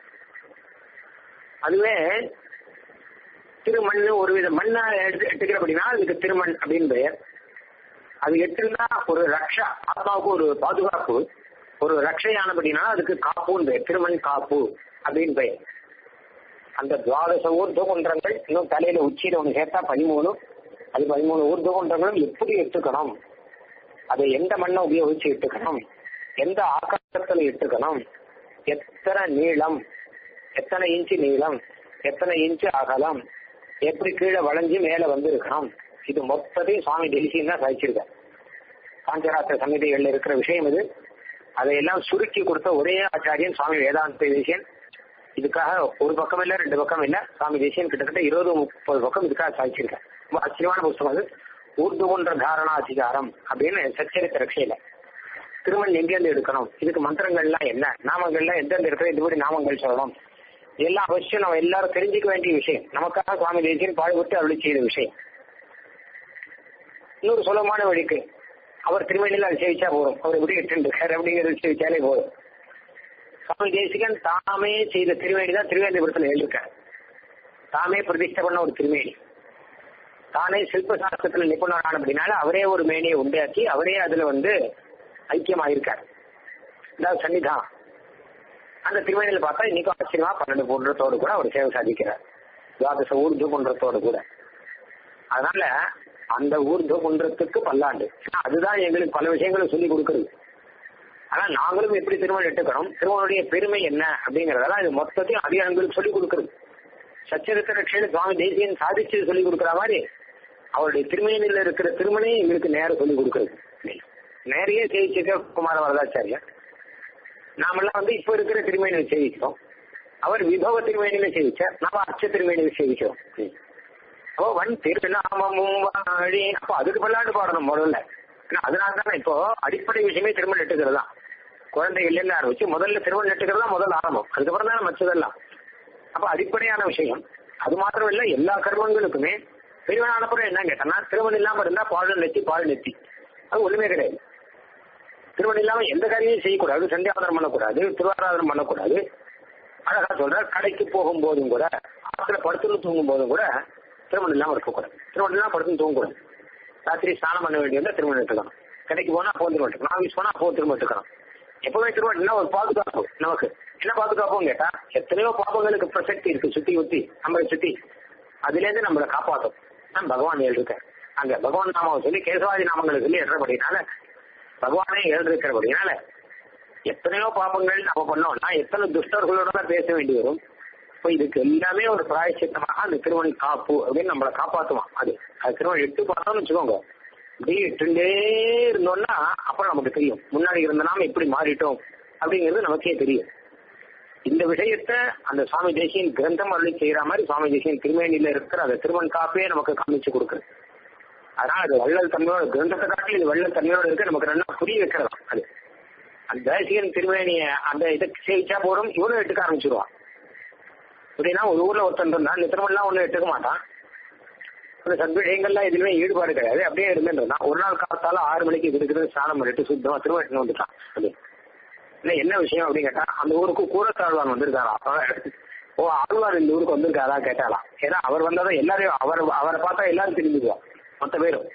அதுவே திருமண் ஒரு வித மண்ணா எடுத்து எடுத்துக்கிறபடினா அதுக்கு திருமண் அப்படின்னு பெயர் அது எட்டுன்னா ஒரு ரக்ஷா ஆத்மாவுக்கு ஒரு பாதுகாப்பு ஒரு ரக்ஷையானபடினா அதுக்கு காப்புன்னு பெயர் திருமண் காப்பு அப்படின்னு பெயர் அந்த துவாதச ஊர்த குன்றங்கள் இன்னும் தலையில உச்சியில ஒன்று சேர்த்தா பதிமூணு அது பதிமூணு ஊர்த குன்றங்களும் எப்படி எடுத்துக்கணும் அதை எந்த மண்ணை உபயோகிச்சு எடுத்துக்கணும் எந்த ஆகாரத்துல எடுத்துக்கணும் எத்தனை நீளம் எத்தனை இன்ச்சு நீளம் எத்தனை இன்ச்சு அகலம் எப்படி கீழே வளைஞ்சு மேல வந்து இருக்கணும் இது மொத்தத்தையும் சுவாமி தேசியம் தான் சாதிச்சிருக்கார் பாஞ்சராத்திர சமிதிகள்ல இருக்கிற விஷயம் இது அதையெல்லாம் சுருக்கி கொடுத்த ஒரே ஆச்சாரியன் சுவாமி வேதாந்த தேசியன் இதுக்காக ஒரு பக்கம் இல்ல ரெண்டு பக்கம் இல்ல சுவாமி தேசியன் கிட்டத்தட்ட இருபது முப்பது பக்கம் இதுக்காக சாதிச்சிருக்கேன் ரொம்ப ஆச்சரியமான புஸ்தகம் அது ஊர்துகுன்ற தாரணா அதிகாரம் அப்படின்னு சச்சரித்த ரட்சையில திருமண் எங்கேருந்து எடுக்கணும் இதுக்கு மந்திரங்கள்லாம் என்ன நாமங்கள்லாம் எந்தெந்த இருக்கிற இதுபடி நாமங்கள் சொல்லணும் இதெல்லாம் அவசியம் நம்ம எல்லாரும் தெரிஞ்சுக்க வேண்டிய விஷயம் நமக்காக சுவாமி தேசியன் பாடுபட்டு அருளி செய்த விஷயம் இன்னொரு சுலபமான வழிக்கு அவர் திருமணியில் அதை சேவிச்சா போதும் அவர் எப்படி இருக்காரு அப்படிங்கிறது சேவிச்சாலே போதும் சுவாமி தேசிகன் தாமே செய்த திருவேணி தான் திருவேந்திபுரத்தில் எழுதியிருக்காரு தாமே பிரதிஷ்டை பண்ண ஒரு திருமேனி தானே சில்ப சாஸ்திரத்துல நிபுணரான அப்படின்னால அவரே ஒரு மேனியை உண்டாக்கி அவரே அதுல வந்து ஐக்கியமாயிருக்கார் அதாவது சன்னிதான் அந்த திருமணியில பார்த்தா இன்னைக்கும் ஆச்சரியமா பன்னெண்டு குன்றத்தோடு கூட அவர் சேவை சாதிக்கிறார் துவாதச ஊர்து குன்றத்தோடு கூட அதனால அந்த ஊர்து குன்றத்துக்கு பல்லாண்டு அதுதான் எங்களுக்கு பல விஷயங்களை சொல்லி கொடுக்குறது ஆனா நாங்களும் எப்படி திருமணம் எடுத்துக்கணும் திருமணுடைய பெருமை என்ன அப்படிங்கறதெல்லாம் இது மொத்தத்தையும் அதிகாரங்களுக்கு சொல்லி கொடுக்குறது சச்சரித்திர ரட்சண சுவாமி தேசியன் சாதிச்சு சொல்லி கொடுக்குற மாதிரி அவருடைய திருமணியில் இருக்கிற திருமணையும் எங்களுக்கு நேரம் சொல்லி கொடுக்குறது நிறைய செய்திச்சிருக்க குமார வரதாச்சாரியர் நாமெல்லாம் வந்து இப்ப இருக்கிற திருமணியில் சேவிக்கிறோம் அவர் விபவ திருமணியில சேவிச்சார் நாம அச்ச திருமணியில சேவிக்கிறோம் அப்போ வன் திருநாமமும் வாழி அப்போ அதுக்கு பல்லாண்டு பாடணும் முதல்ல அதனால தானே இப்போ அடிப்படை விஷயமே திருமணம் நெட்டுக்கிறது தான் குழந்தைகள் இருந்து ஆரம்பிச்சு முதல்ல திருமணம் நெட்டுக்கிறது தான் முதல் ஆரம்பம் அதுக்கப்புறம் தான் மற்றதெல்லாம் அப்ப அடிப்படையான விஷயம் அது மாத்திரம் இல்ல எல்லா கர்மங்களுக்குமே பெரியவனானப்புறம் என்ன கேட்டனா திருமணம் இல்லாம இருந்தா பால் நெத்தி பால் நெத்தி அது ஒண்ணுமே கிடையாது திருமணம் இல்லாம எந்த காரியமும் செய்யக்கூடாது சந்தியாவதனம் பண்ணக்கூடாது திருவாராதனம் பண்ணக்கூடாது அழகா சொல்ற கடைக்கு போகும்போதும் கூட ஆத்துல படுத்துன்னு தூங்கும் போதும் கூட திருமணம் இல்லாம இருக்கக்கூடாது திருமணம் இல்லாம படுத்துன்னு தூங்கக்கூடாது ராத்திரி ஸ்நானம் பண்ண வேண்டியது திருமணம் எடுத்துக்கணும் கடைக்கு போனா அப்போ திருமணம் எடுத்துக்கணும் ஆஃபீஸ் போனா அப்போ திருமணம் எடுத்துக்கணும் எப்பவுமே திருமணம் ஒரு பாதுகாப்பு நமக்கு என்ன பாதுகாப்பும் கேட்டா எத்தனையோ பாபங்களுக்கு பிரசக்தி இருக்கு சுத்தி சுத்தி நம்மளை சுத்தி அதுல இருந்து நம்மளை காப்பாற்றும் நான் பகவான் எழுதிருக்கேன் அங்க பகவான் நாமாவை சொல்லி கேசவாதி நாமங்களை சொல்லி எழுறபடினால பகவானே எழுதிருக்கிறபடினால எத்தனையோ பாபங்கள் நம்ம பண்ணோம்னா எத்தனை துஷ்டர்களோட தான் பேச வேண்டி வரும் இப்போ இதுக்கு எல்லாமே ஒரு பிராயச்சித்தமாக அந்த திருமணி காப்பு அப்படின்னு நம்மளை காப்பாத்துவான் அது அது திருமணம் எட்டு பார்த்தோம்னு வச்சுக்கோங்க இப்படி எட்டுண்டே இருந்தோம்னா அப்புறம் நமக்கு தெரியும் முன்னாடி இருந்த நாம எப்படி மாறிட்டோம் அப்படிங்கிறது நமக்கே தெரியும் இந்த விஷயத்த அந்த சுவாமி தேசியன் கிரந்தம் அருளி செய்யற மாதிரி சுவாமி தேசியன் திருமேனியில இருக்கிற அந்த திருமண் காப்பே நமக்கு காமிச்சு கொடுக்குறது அதனால அது வள்ளல் தன்மையோட கிரந்தத்தை காட்டி இது வள்ளல் தன்மையோட இருக்கு நமக்கு நல்லா புரிய வைக்கிறதா அது அந்த தேசியன் திருமேனிய அந்த இதை சேவிச்சா போறோம் இவனும் எடுத்துக்க ஆரம்பிச்சிருவான் அப்படின்னா ஒரு ஊர்ல ஒருத்தன் இருந்தான் இந்த திருமணம்லாம் ஒன்றும் எடுத்துக்க மாட்டான் அந்த சத்விஷயங்கள்லாம் எதுவுமே ஈடுபாடு கிடையாது அப்படியே இருந்துருந்தான் ஒரு நாள் காலத்தால ஆறு மணிக்கு இது இருக்குது ஸ்நானம் பண்ணிட்டு சுத்தமா திரும்ப எடுத்துன்னு வந்துட்டான் அது இல்லை என்ன விஷயம் அப்படின்னு கேட்டா அந்த ஊருக்கு கூரத்தாழ்வான் வந்திருக்காராம் ஓ ஆழ்வார் இந்த ஊருக்கு வந்திருக்காரா கேட்டாலாம் ஏன்னா அவர் வந்தாதான் எல்லாரையும் அவர் அவரை பார்த்தா எல்லாரும் திரும்பிடுவான் மொத்த பேரும்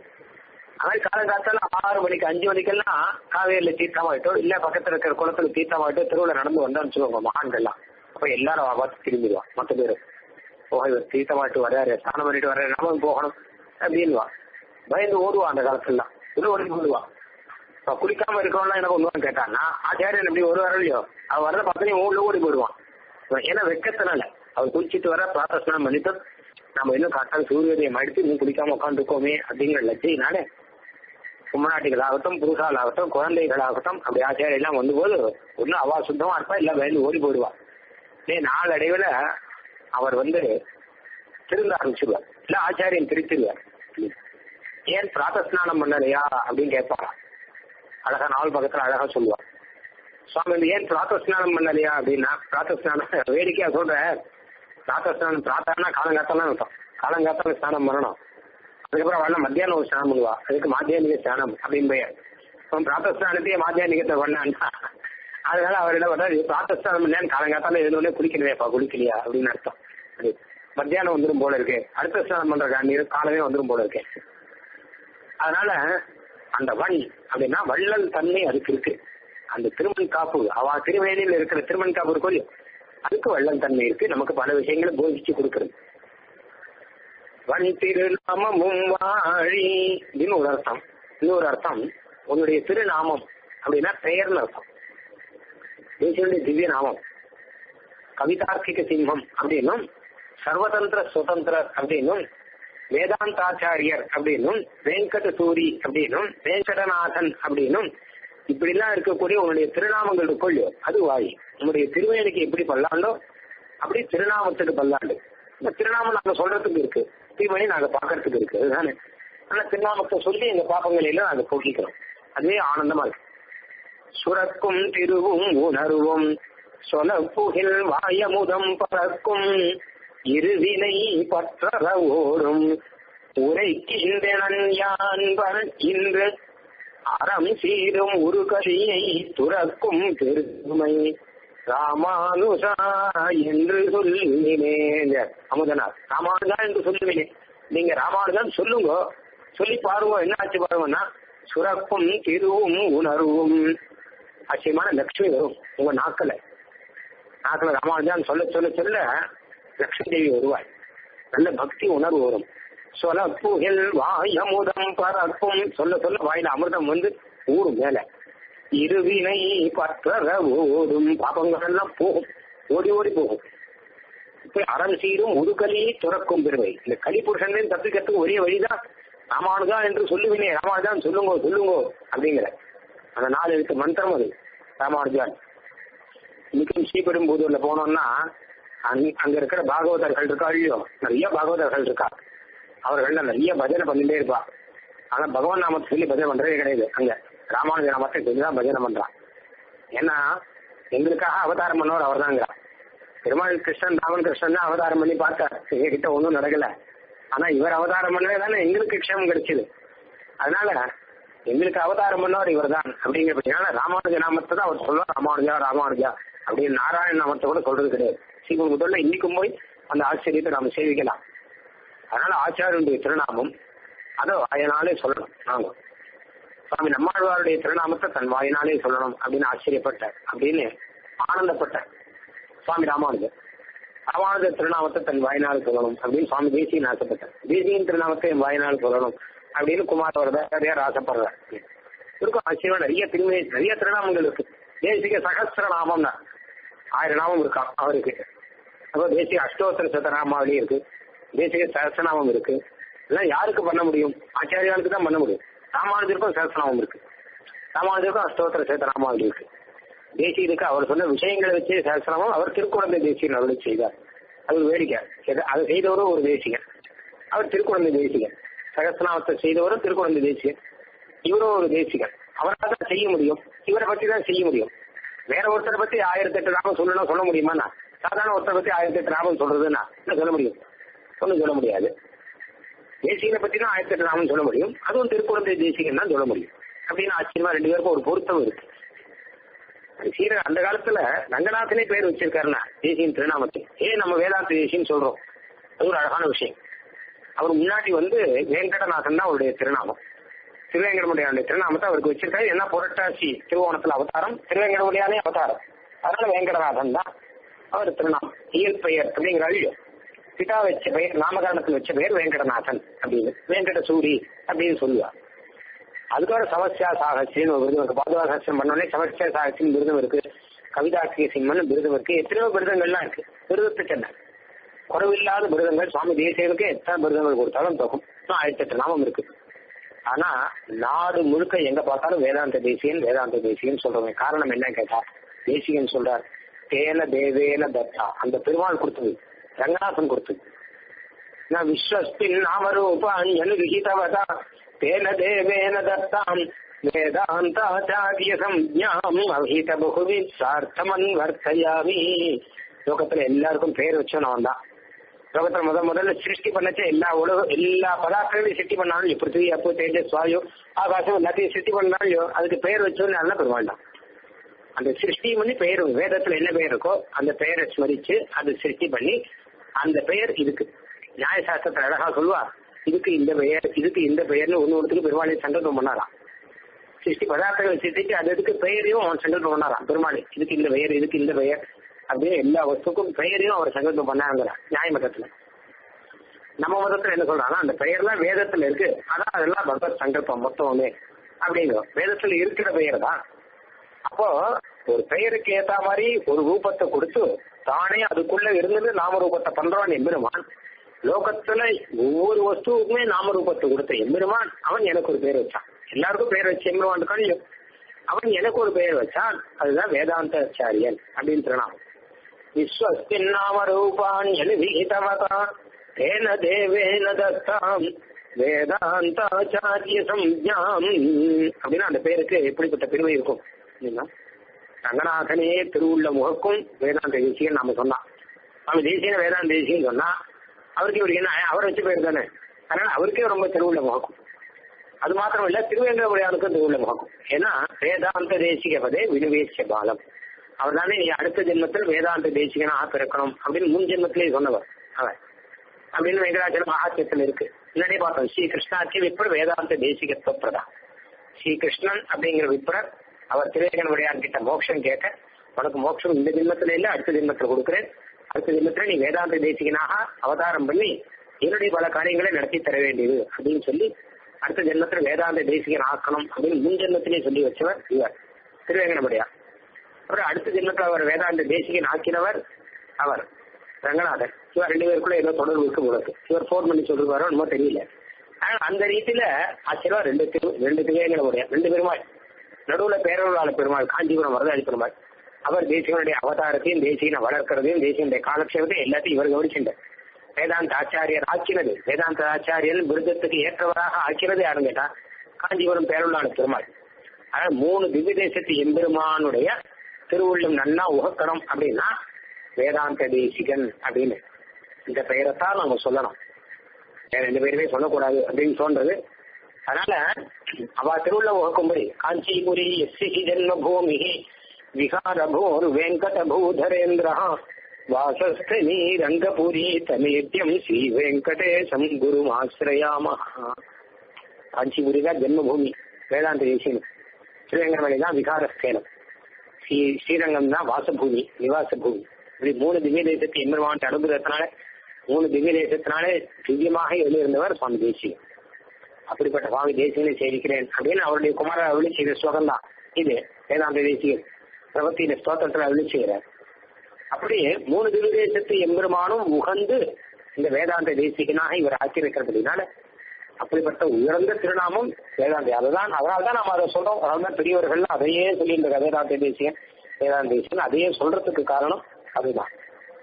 அது காலங்காத்தால ஆறு மணிக்கு அஞ்சு மணிக்கெல்லாம் காவேரியில தீர்த்தமாயிட்டோ இல்ல பக்கத்துல இருக்கிற குளத்துல தீர்த்தமாயிட்டோ தெருவில் நடந்து வந்தான்னு வச்சுக்கோங்க மகான்கள்லாம் அப்ப எல்லாரும் அவ பார்த்து திரும்பிடுவான் மொத்த பேரும் ஓ இவர் தீர்த்தமாயிட்டு வர்றாரு ஸ்நானம் பண்ணிட்டு வர்றாரு நாமும் போகணும் அப்படின்வா பயந்து ஓடுவான் அந்த காலத்துலாம் உள்ள ஓடி போடுவான் இப்ப குளிக்காம இருக்கிறவங்க என்ன பண்ணுவான்னு கேட்டான்னா ஆச்சாரியன் எப்படி ஒரு வர இல்லையோ அவன் வரத பார்த்தனே உள்ள ஓடி போயிடுவான் ஏன்னா வெக்கத்தினால அவர் குளிச்சிட்டு வர பிரார்த்தனை பண்ணிட்டு நம்ம இன்னும் கரெக்டாக சூரியோதயம் ஆயிடுச்சு இன்னும் குளிக்காம உட்காந்துருக்கோமே அப்படிங்கிற லட்சியினால கும்மநாட்டிகளாகட்டும் புருஷாலாகட்டும் குழந்தைகளாகட்டும் அப்படி ஆச்சாரம் எல்லாம் வந்து போது ஒன்னும் அவா சுத்தமா இருப்பா இல்ல பயந்து ஓடி போயிடுவா இதே நாளடைவுல அவர் வந்து திருந்த ஆரம்பிச்சிருவார் இல்ல ஆச்சாரியன் திருத்திடுவார் ஏன் பிராத்தஸ்நானம் பண்ணலையா அப்படின்னு கேட்பாரா அழகா நாவல் பக்கத்துல அழகா சொல்லுவார் சுவாமி ஏன் பிராத்தஸ்நானம் பண்ணலையா அப்படின்னா பிராத்தஸ்நானம் வேடிக்கையா சொல்ற பிராத்தஸ்நானம் பிராத்தானா காலங்காத்தாலாம் அர்த்தம் காலங்காத்தால ஸ்நானம் பண்ணணும் அதுக்கப்புறம் வரல மத்தியானம் ஒரு ஸ்நானம் பண்ணுவா அதுக்கு மாத்தியானிக ஸ்நானம் அப்படின்னு பெயர் இப்போ பிராத்தஸ்நானத்தையே மாத்தியானிகத்தை பண்ணான்னா அதனால அவர் என்ன பண்றாரு பிராத்தஸ்நானம் பண்ணேன்னு காலங்காத்தால எழுந்தோடனே குளிக்கலையாப்பா குளிக்கலையா அப்படின்னு அர்த்தம் அப்படி மத்தியானம் வந்துடும் போல இருக்கு அடுத்த ஸ்நானம் பண்ற நீர் காலமே வந்துடும் போல இருக்கு அதனால அந்த வன் அப்படின்னா வள்ளல் தன்மை அதுக்கு இருக்கு அந்த திருமண் காப்பு அவ திருவேணியில் இருக்கிற திருமண் காப்பு இருக்கும் இல்லையோ அதுக்கு வள்ளல் தன்மை இருக்கு நமக்கு பல விஷயங்களை போதிச்சு கொடுக்கறது வன் திருநாமமும் வாழி அப்படின்னு ஒரு அர்த்தம் இன்னொரு அர்த்தம் உன்னுடைய திருநாமம் அப்படின்னா பெயர்னு அர்த்தம் தேசியனுடைய திவ்ய நாமம் கவிதார்க்கிக சிம்மம் அப்படின்னும் சர்வதந்திர சுதந்திரர் அப்படின்னும் வேதாந்தாச்சாரியர் அப்படின்னும் வெங்கட சூரி அப்படின்னும் வெங்கடநாதன் அப்படின்னும் இப்படிலாம் இருக்கக்கூடிய உன்னுடைய திருநாமங்கள் இருக்குள்ளோ அது வாய் உன்னுடைய திருவேணிக்கு எப்படி பல்லாண்டோ அப்படி திருநாமத்துக்கு பல்லாண்டு இந்த திருநாமம் நாங்க சொல்றதுக்கு இருக்கு திருமணி நாங்க பாக்குறதுக்கு இருக்கு அதுதானே ஆனா திருநாமத்தை சொல்லி எங்க பாப்பங்களை எல்லாம் நாங்க போக்கிக்கிறோம் அதுவே ஆனந்தமா இருக்கு சுரக்கும் திருவும் உணர்வும் சொல புகில் வாயமுதம் பறக்கும் இருவினை பற்றற ஓடும் உரைக்கின்றனன் யான் வர இன்று அறம் சீரும் ஒரு கலியை துறக்கும் பெருமை ராமானுஜா என்று சொல்லுவினேன் அமுதனார் ராமானுஜா என்று சொல்லுவினேன் நீங்க ராமானுஜன் சொல்லுங்க சொல்லி பாருங்க என்ன ஆச்சு பாருங்கன்னா சுரக்கும் திருவும் உணர்வும் ஆச்சரியமான லட்சுமி வரும் உங்க நாக்கல நாக்கல ராமானுஜான் சொல்ல சொல்ல சொல்ல லட்சுமி தேவி வருவாள் நல்ல பக்தி உணர்வு வரும் சொல புகழ் வாயமுதம் பறக்கும் சொல்ல சொல்ல வாயில அமிர்தம் வந்து ஊரும் மேல இருவினை பற்றற ஓடும் பாபங்கள் எல்லாம் போகும் ஓடி ஓடி போகும் இப்ப அறம் சீரும் உருகலி துறக்கும் பெருமை இந்த கலிபுருஷன் தப்பிக்கிறதுக்கு ஒரே வழிதான் ராமானுஜா என்று சொல்லுவினே ராமானுஜான் சொல்லுங்கோ சொல்லுங்கோ அப்படிங்கிற அந்த நாலு எழுத்து மந்திரம் அது ராமானுஜான் இன்னைக்கும் ஸ்ரீபெரும்புதூர்ல போனோம்னா அங்க அங்க இருக்கிற பாகவதர்கள் இருக்கா இல்லையோ நிறைய பாகவதர்கள் இருக்கா அவர்கள் நிறைய பஜனை பண்ணிட்டே இருப்பா ஆனா பகவான் நாமத்தை சொல்லி பஜனை பண்றதே கிடையாது அங்க ராமானுஜ நாமத்தை சொல்லிதான் பஜனை பண்றான் ஏன்னா எங்களுக்காக அவதாரம் பண்ணவர் அவர் தாங்கிறார் பெருமாள் கிருஷ்ணன் ராமன் கிருஷ்ணன் தான் அவதாரம் பண்ணி பார்த்தார் எங்ககிட்ட ஒன்றும் நடக்கல ஆனா இவர் அவதாரம் பண்ணவே தானே எங்களுக்கு க்ஷேமம் கிடைச்சது அதனால எங்களுக்கு அவதாரம் பண்ணவர் இவர் தான் அப்படிங்கிறதுனால ராமானுஜ நாமத்தை தான் அவர் சொல்லுவார் ராமானுஜா ராமானுஜா அப்படின்னு நாராயண நாமத்தை கூட சொல்றது கிடையாது சீக்கிரம் முதல்ல இன்னைக்கும் போய் அந்த ஆச்சரியத்தை நாம சேவிக்கலாம் அதனால ஆச்சாரியனுடைய திருநாமம் அதை வாயினாலே சொல்லணும் நாங்க சுவாமி நம்மாழ்வாருடைய திருநாமத்தை தன் வாயினாலே சொல்லணும் அப்படின்னு ஆச்சரியப்பட்டார் அப்படின்னு ஆனந்தப்பட்டார் சுவாமி ராமானுஜர் ராமானுஜர் திருநாமத்தை தன் வாயினால் சொல்லணும் அப்படின்னு சுவாமி தேசியன் ஆசைப்பட்டார் தேசியின் திருநாமத்தை என் வாயினால் சொல்லணும் அப்படின்னு குமாரவரதாரியார் ஆசைப்படுறார் இருக்கும் ஆச்சரியம் நிறைய திருமை நிறைய திருநாமங்கள் இருக்கு தேசிக சகசிர நாமம்னா ஆயிரம் நாமம் இருக்கா அவருக்கு அப்போ தேசிய அஷ்டோத்தர சதநாமாவளி இருக்கு தேசிக சகசிரநாமம் இருக்கு இதெல்லாம் யாருக்கு பண்ண முடியும் ஆச்சாரியாளுக்கு தான் பண்ண முடியும் ராமானுஜருக்கும் சகசிரநாமம் இருக்கு ராமானுஜருக்கும் அஷ்டோத்தர சதநாமாவளி இருக்கு தேசியனுக்கு அவர் சொன்ன விஷயங்களை வச்சு சகசிரநாமம் அவர் திருக்குழந்தை தேசியன் அருளை செய்தார் அது ஒரு வேடிக்கை எது- அதை செய்தவரும் ஒரு தேசிகன் அவர் திருக்குழந்தை தேசிகன் சகசிரநாமத்தை செய்தவரும் திருக்குழந்தை தேசிகன் இவரும் ஒரு தேசிகன் அவரால் தான் செய்ய முடியும் இவரை பத்தி தான் செய்ய முடியும் வேற ஒருத்தரை பத்தி ஆயிரத்தி எட்டு நாமம் சொல்லணும் சொல்ல முடியுமாண்ணா சாதாரண ஒருத்தரை பத்தி ஆயிரத்தி எட்டு நாமம் சொல்றதுன்னா என்ன சொல்ல முடியும் ஒன்றும் சொல்ல முடியாது தேசிகனை பத்தி தான் ஆயிரத்தி எட்டு நாமம் சொல்ல முடியும் அதுவும் திருக்குழந்தை தேசிகன் தான் சொல்ல முடியும் அப்படின்னு ஆச்சரியமா ரெண்டு பேருக்கும் ஒரு பொருத்தம் இருக்கு சீர அந்த காலத்துல ரங்கநாதனே பேர் வச்சிருக்காருன்னா தேசியின் திருநாமத்தை ஏன் நம்ம வேதாந்த தேசியம் சொல்றோம் அது ஒரு அழகான விஷயம் அவர் முன்னாடி வந்து வெங்கடநாதன் தான் அவருடைய திருநாமம் திருவேங்கடமுடியானுடைய திருநாமத்தை அவருக்கு வச்சிருக்காரு என்ன புரட்டாசி திருவோணத்துல அவதாரம் திருவேங்கடமுடியானே அவதாரம் அதனால வேங்கடநாதன் தான் அவர் திருநாமம் இயல் பெயர் அப்படிங்கிறாரு இல்லையோ பிதா வச்ச பெயர் நாமகரணத்தில் வச்ச பெயர் வேங்கடநாதன் அப்படின்னு வேங்கட சூரி அப்படின்னு சொல்லுவார் அதுக்காக சமஸ்யா சாகசின்னு ஒரு விருதம் இருக்கு பாதுகாசம் பண்ணோடனே சமஸ்யா சாகசின் விருதம் இருக்கு கவிதாக்கிய சிம்மன் விருதம் இருக்கு எத்தனையோ விருதங்கள்லாம் இருக்கு விருதத்துக்கு என்ன குறைவில்லாத விருதங்கள் சுவாமி தேசியனுக்கு எத்தனை விருதங்கள் கொடுத்தாலும் தகும் இன்னும் ஆயிரத்தி எட்டு நாமம் இருக்கு ஆனா நாடு முழுக்க எங்க பார்த்தாலும் வேதாந்த தேசியன் வேதாந்த தேசியன் சொல்றவங்க காரணம் என்ன கேட்டா தேசிகன் சொல்றார் தேன தேவேன தத்தா அந்த பெருமாள் கொடுத்தது ரங்கநாதன் கொடுத்தது நான் விஸ்வஸ்மின் நாமரூபான் விகிதவதா தேன தேவேன தத்தாம் வேதாந்தாச்சாரிய சம்ஞாம் அவிஹித பகுவி சார்த்தமன் வர்த்தயாமி லோகத்துல எல்லாருக்கும் பேர் வச்சவன் தான் லோகத்துல முத முதல்ல சிருஷ்டி பண்ணச்சே எல்லா உலக எல்லா பதார்த்தங்களையும் சிருஷ்டி பண்ணாலும் பிருத்திவி அப்பு தேஜஸ் வாயு ஆகாசம் எல்லாத்தையும் சிருஷ்டி பண்ணாலும் அதுக்கு பெயர் வச்சோன்னு நல்ல பெருமாள் தான் அந்த சிருஷ்டி பண்ணி பெயர் வேதத்துல என்ன பெயர் இருக்கோ அந்த பெயரை ஸ்மரிச்சு அது சிருஷ்டி பண்ணி அந்த பெயர் இதுக்கு நியாயசாஸ்திரத்தை அழகா சொல்லுவா இதுக்கு இந்த பெயர் இதுக்கு இந்த பெயர்னு ஒன்னு ஒருத்தருக்கு பெருமாளை சங்கல்பம் பண்ணாராம் சிருஷ்டி பதார்த்தங்களை சிருஷ்டிச்சு அது அதுக்கு பெயரையும் அவன் சங்கல்பம் பண்ணாராம் பெருமாளை இதுக்கு இந்த பெயர் இதுக்கு இந்த பெயர் அப்படின்னு எல்லா வஸ்துக்கும் பெயரையும் அவர் சங்கல்பம் பண்ணாங்கிறார் நியாய மதத்துல நம்ம மதத்துல என்ன சொல்றாங்கன்னா அந்த பெயர்லாம் வேதத்துல இருக்கு அதான் அதெல்லாம் பகவத் சங்கல்பம் மொத்தமே அப்படிங்கிறோம் வேதத்துல இருக்கிற பெயர் தான் அப்போ ஒரு பெயருக்கு ஏத்த மாதிரி ஒரு ரூபத்தை கொடுத்து தானே அதுக்குள்ள இருந்தது நாம ரூபத்தை பண்றோம் எம்பெருமான் லோகத்துல ஒவ்வொரு வஸ்துவுக்குமே நாமரூபத்தை கொடுத்த எம்பெருமான் அவன் எனக்கு ஒரு பேர் வச்சான் எல்லாருக்கும் பேர் வச்ச எம்பெருமான் கழியும் அவன் எனக்கு ஒரு பெயர் வச்சான் அதுதான் வேதாந்தாச்சாரியன் அப்படின்னு திருநாமம் விஸ்வஸ்தின் நாம ரூபான் விகிதவதா தேன தேவேன தத்தாம் வேதாந்தாச்சாரிய சம்ஞாம் அப்படின்னா அந்த பேருக்கு எப்படிப்பட்ட பெருமை இருக்கும் அப்படின்னா ரங்கநாதனே திருவுள்ள முகக்கும் வேதாந்த தேசியன் நாம சொன்னான் அவன் தேசியன வேதாந்த தேசியம் சொன்னா அவருக்கு இவருக்கு என்ன அவர் வச்ச பேர் தானே அதனால அவருக்கே ரொம்ப திருவுள்ள முகக்கும் அது மாத்திரம் இல்ல திருவேங்கடமுடியானுக்கும் திருவுள்ள முகக்கும் ஏன்னா வேதாந்த தேசிக பதே வினுவேசிய பாலம் அவர் தானே நீ அடுத்த ஜென்மத்தில் வேதாந்த தேசிகனாக பிறக்கணும் அப்படின்னு முன் ஜென்மத்திலேயே சொன்னவர் அவர் அப்படின்னு வெங்கடாச்சல மகாத்தியத்தில் இருக்கு முன்னாடியே பார்த்தோம் ஸ்ரீ கிருஷ்ணாச்சி விப்ர வேதாந்த தேசிகத்துவ பிரதா ஸ்ரீ கிருஷ்ணன் அப்படிங்கிற விப்ரர் அவர் திருவேங்கடமுடியான் கிட்ட மோட்சம் கேட்க உனக்கு மோட்சம் இந்த ஜென்மத்துல இல்ல அடுத்த ஜென்மத்தில் கொடுக்குறேன் அடுத்த ஜென்மத்துல நீ வேதாந்த தேசிகனாக அவதாரம் பண்ணி என்னுடைய பல காரியங்களை நடத்தி தர வேண்டியது அப்படின்னு சொல்லி அடுத்த ஜென்மத்தில் வேதாந்த தேசிகன் ஆக்கணும் அப்படின்னு முன் ஜென்மத்திலே சொல்லி வச்சவர் இவர் திருவேங்கடமுடியார் அப்புறம் அடுத்த ஜென்மத்தில் அவர் வேதாந்த தேசிகன் ஆக்கினவர் அவர் ரங்கநாதன் இவர் ரெண்டு பேருக்குள்ள ஏதோ தொடர்பு இருக்கு உங்களுக்கு இவர் ஃபோன் பண்ணி சொல்லிருவாரோ என்னமோ தெரியல ஆனா அந்த ரீதியில ஆச்சரியம் ரெண்டு திரு ரெண்டு திருவேங்கடமுடியார் ரெண்டு பெருமாள் நடுவுல பேரவர்களான பெருமாள் காஞ்சிபுரம் வரதாளி பெருமாள் அவர் தேசியனுடைய அவதாரத்தையும் தேசியனை வளர்க்கறதையும் தேசியனுடைய காலக்ஷேபத்தையும் எல்லாத்தையும் இவர் கவனிச்சுட்டார் வேதாந்த ஆச்சாரியர் ஆக்கினது வேதாந்த ஆச்சாரியன் விருதத்துக்கு ஏற்றவராக ஆக்கினது யாருன்னு கேட்டா காஞ்சிபுரம் பேருள்ளான பெருமாள் அதாவது மூணு திவ்ய தேசத்து எம்பெருமானுடைய திருவுள்ளம் நன்னா உகக்கணும் அப்படின்னா வேதாந்த தேசிகன் அப்படின்னு இந்த பெயரைத்தான் நம்ம சொல்லணும் வேற எந்த பேருமே சொல்லக்கூடாது அப்படின்னு தோன்றது அதனால அவ திருவுள்ள உகக்கும்படி காஞ்சிபுரி எஸ்ஸி ஜென்ம பூமி விகாரபூர் வெங்கட பூதரேந்திரா வாசஸ்தனி ரங்கபுரி தமேத்தியம் ஸ்ரீ வெங்கடேசம் குருமாசிரயாம காஞ்சிபுரி தான் ஜென்மபூமி வேதாந்த தேசியம் ஸ்ரீரங்கமலை தான் விகாரஸ்தேனம் ஸ்ரீ ஸ்ரீரங்கம் தான் வாசபூமி நிவாச பூமி இப்படி மூணு திவ்ய தேசத்தை எம்பெருமான் அனுகிரகத்தினால மூணு திவ்ய தேசத்தினாலே திவ்யமாக எழுதியிருந்தவர் சுவாமி தேசியம் அப்படிப்பட்ட சுவாமி தேசியனை சேவிக்கிறேன் அப்படின்னு அவருடைய குமார அருளி செய்த ஸ்லோகம் தான் இது வேதாந்த தேசியன் பிரபத்தியில ஸ்தோத்திரத்தில் அருளி செய்கிறார் அப்படி மூணு திவ்ய தேசத்து எம்பெருமானும் உகந்து இந்த வேதாந்த தேசிகனாக இவர் ஆக்கியிருக்கிறதுனால அப்படிப்பட்ட உயர்ந்த திருநாமம் வேதாந்தி அதுதான் அதனால தான் நம்ம அதை சொல்றோம் அதனால தான் பெரியவர்கள் அதையே சொல்லியிருந்த வேதாந்த தேசியன் வேதாந்த தேசியன் அதையே சொல்றதுக்கு காரணம் அதுதான்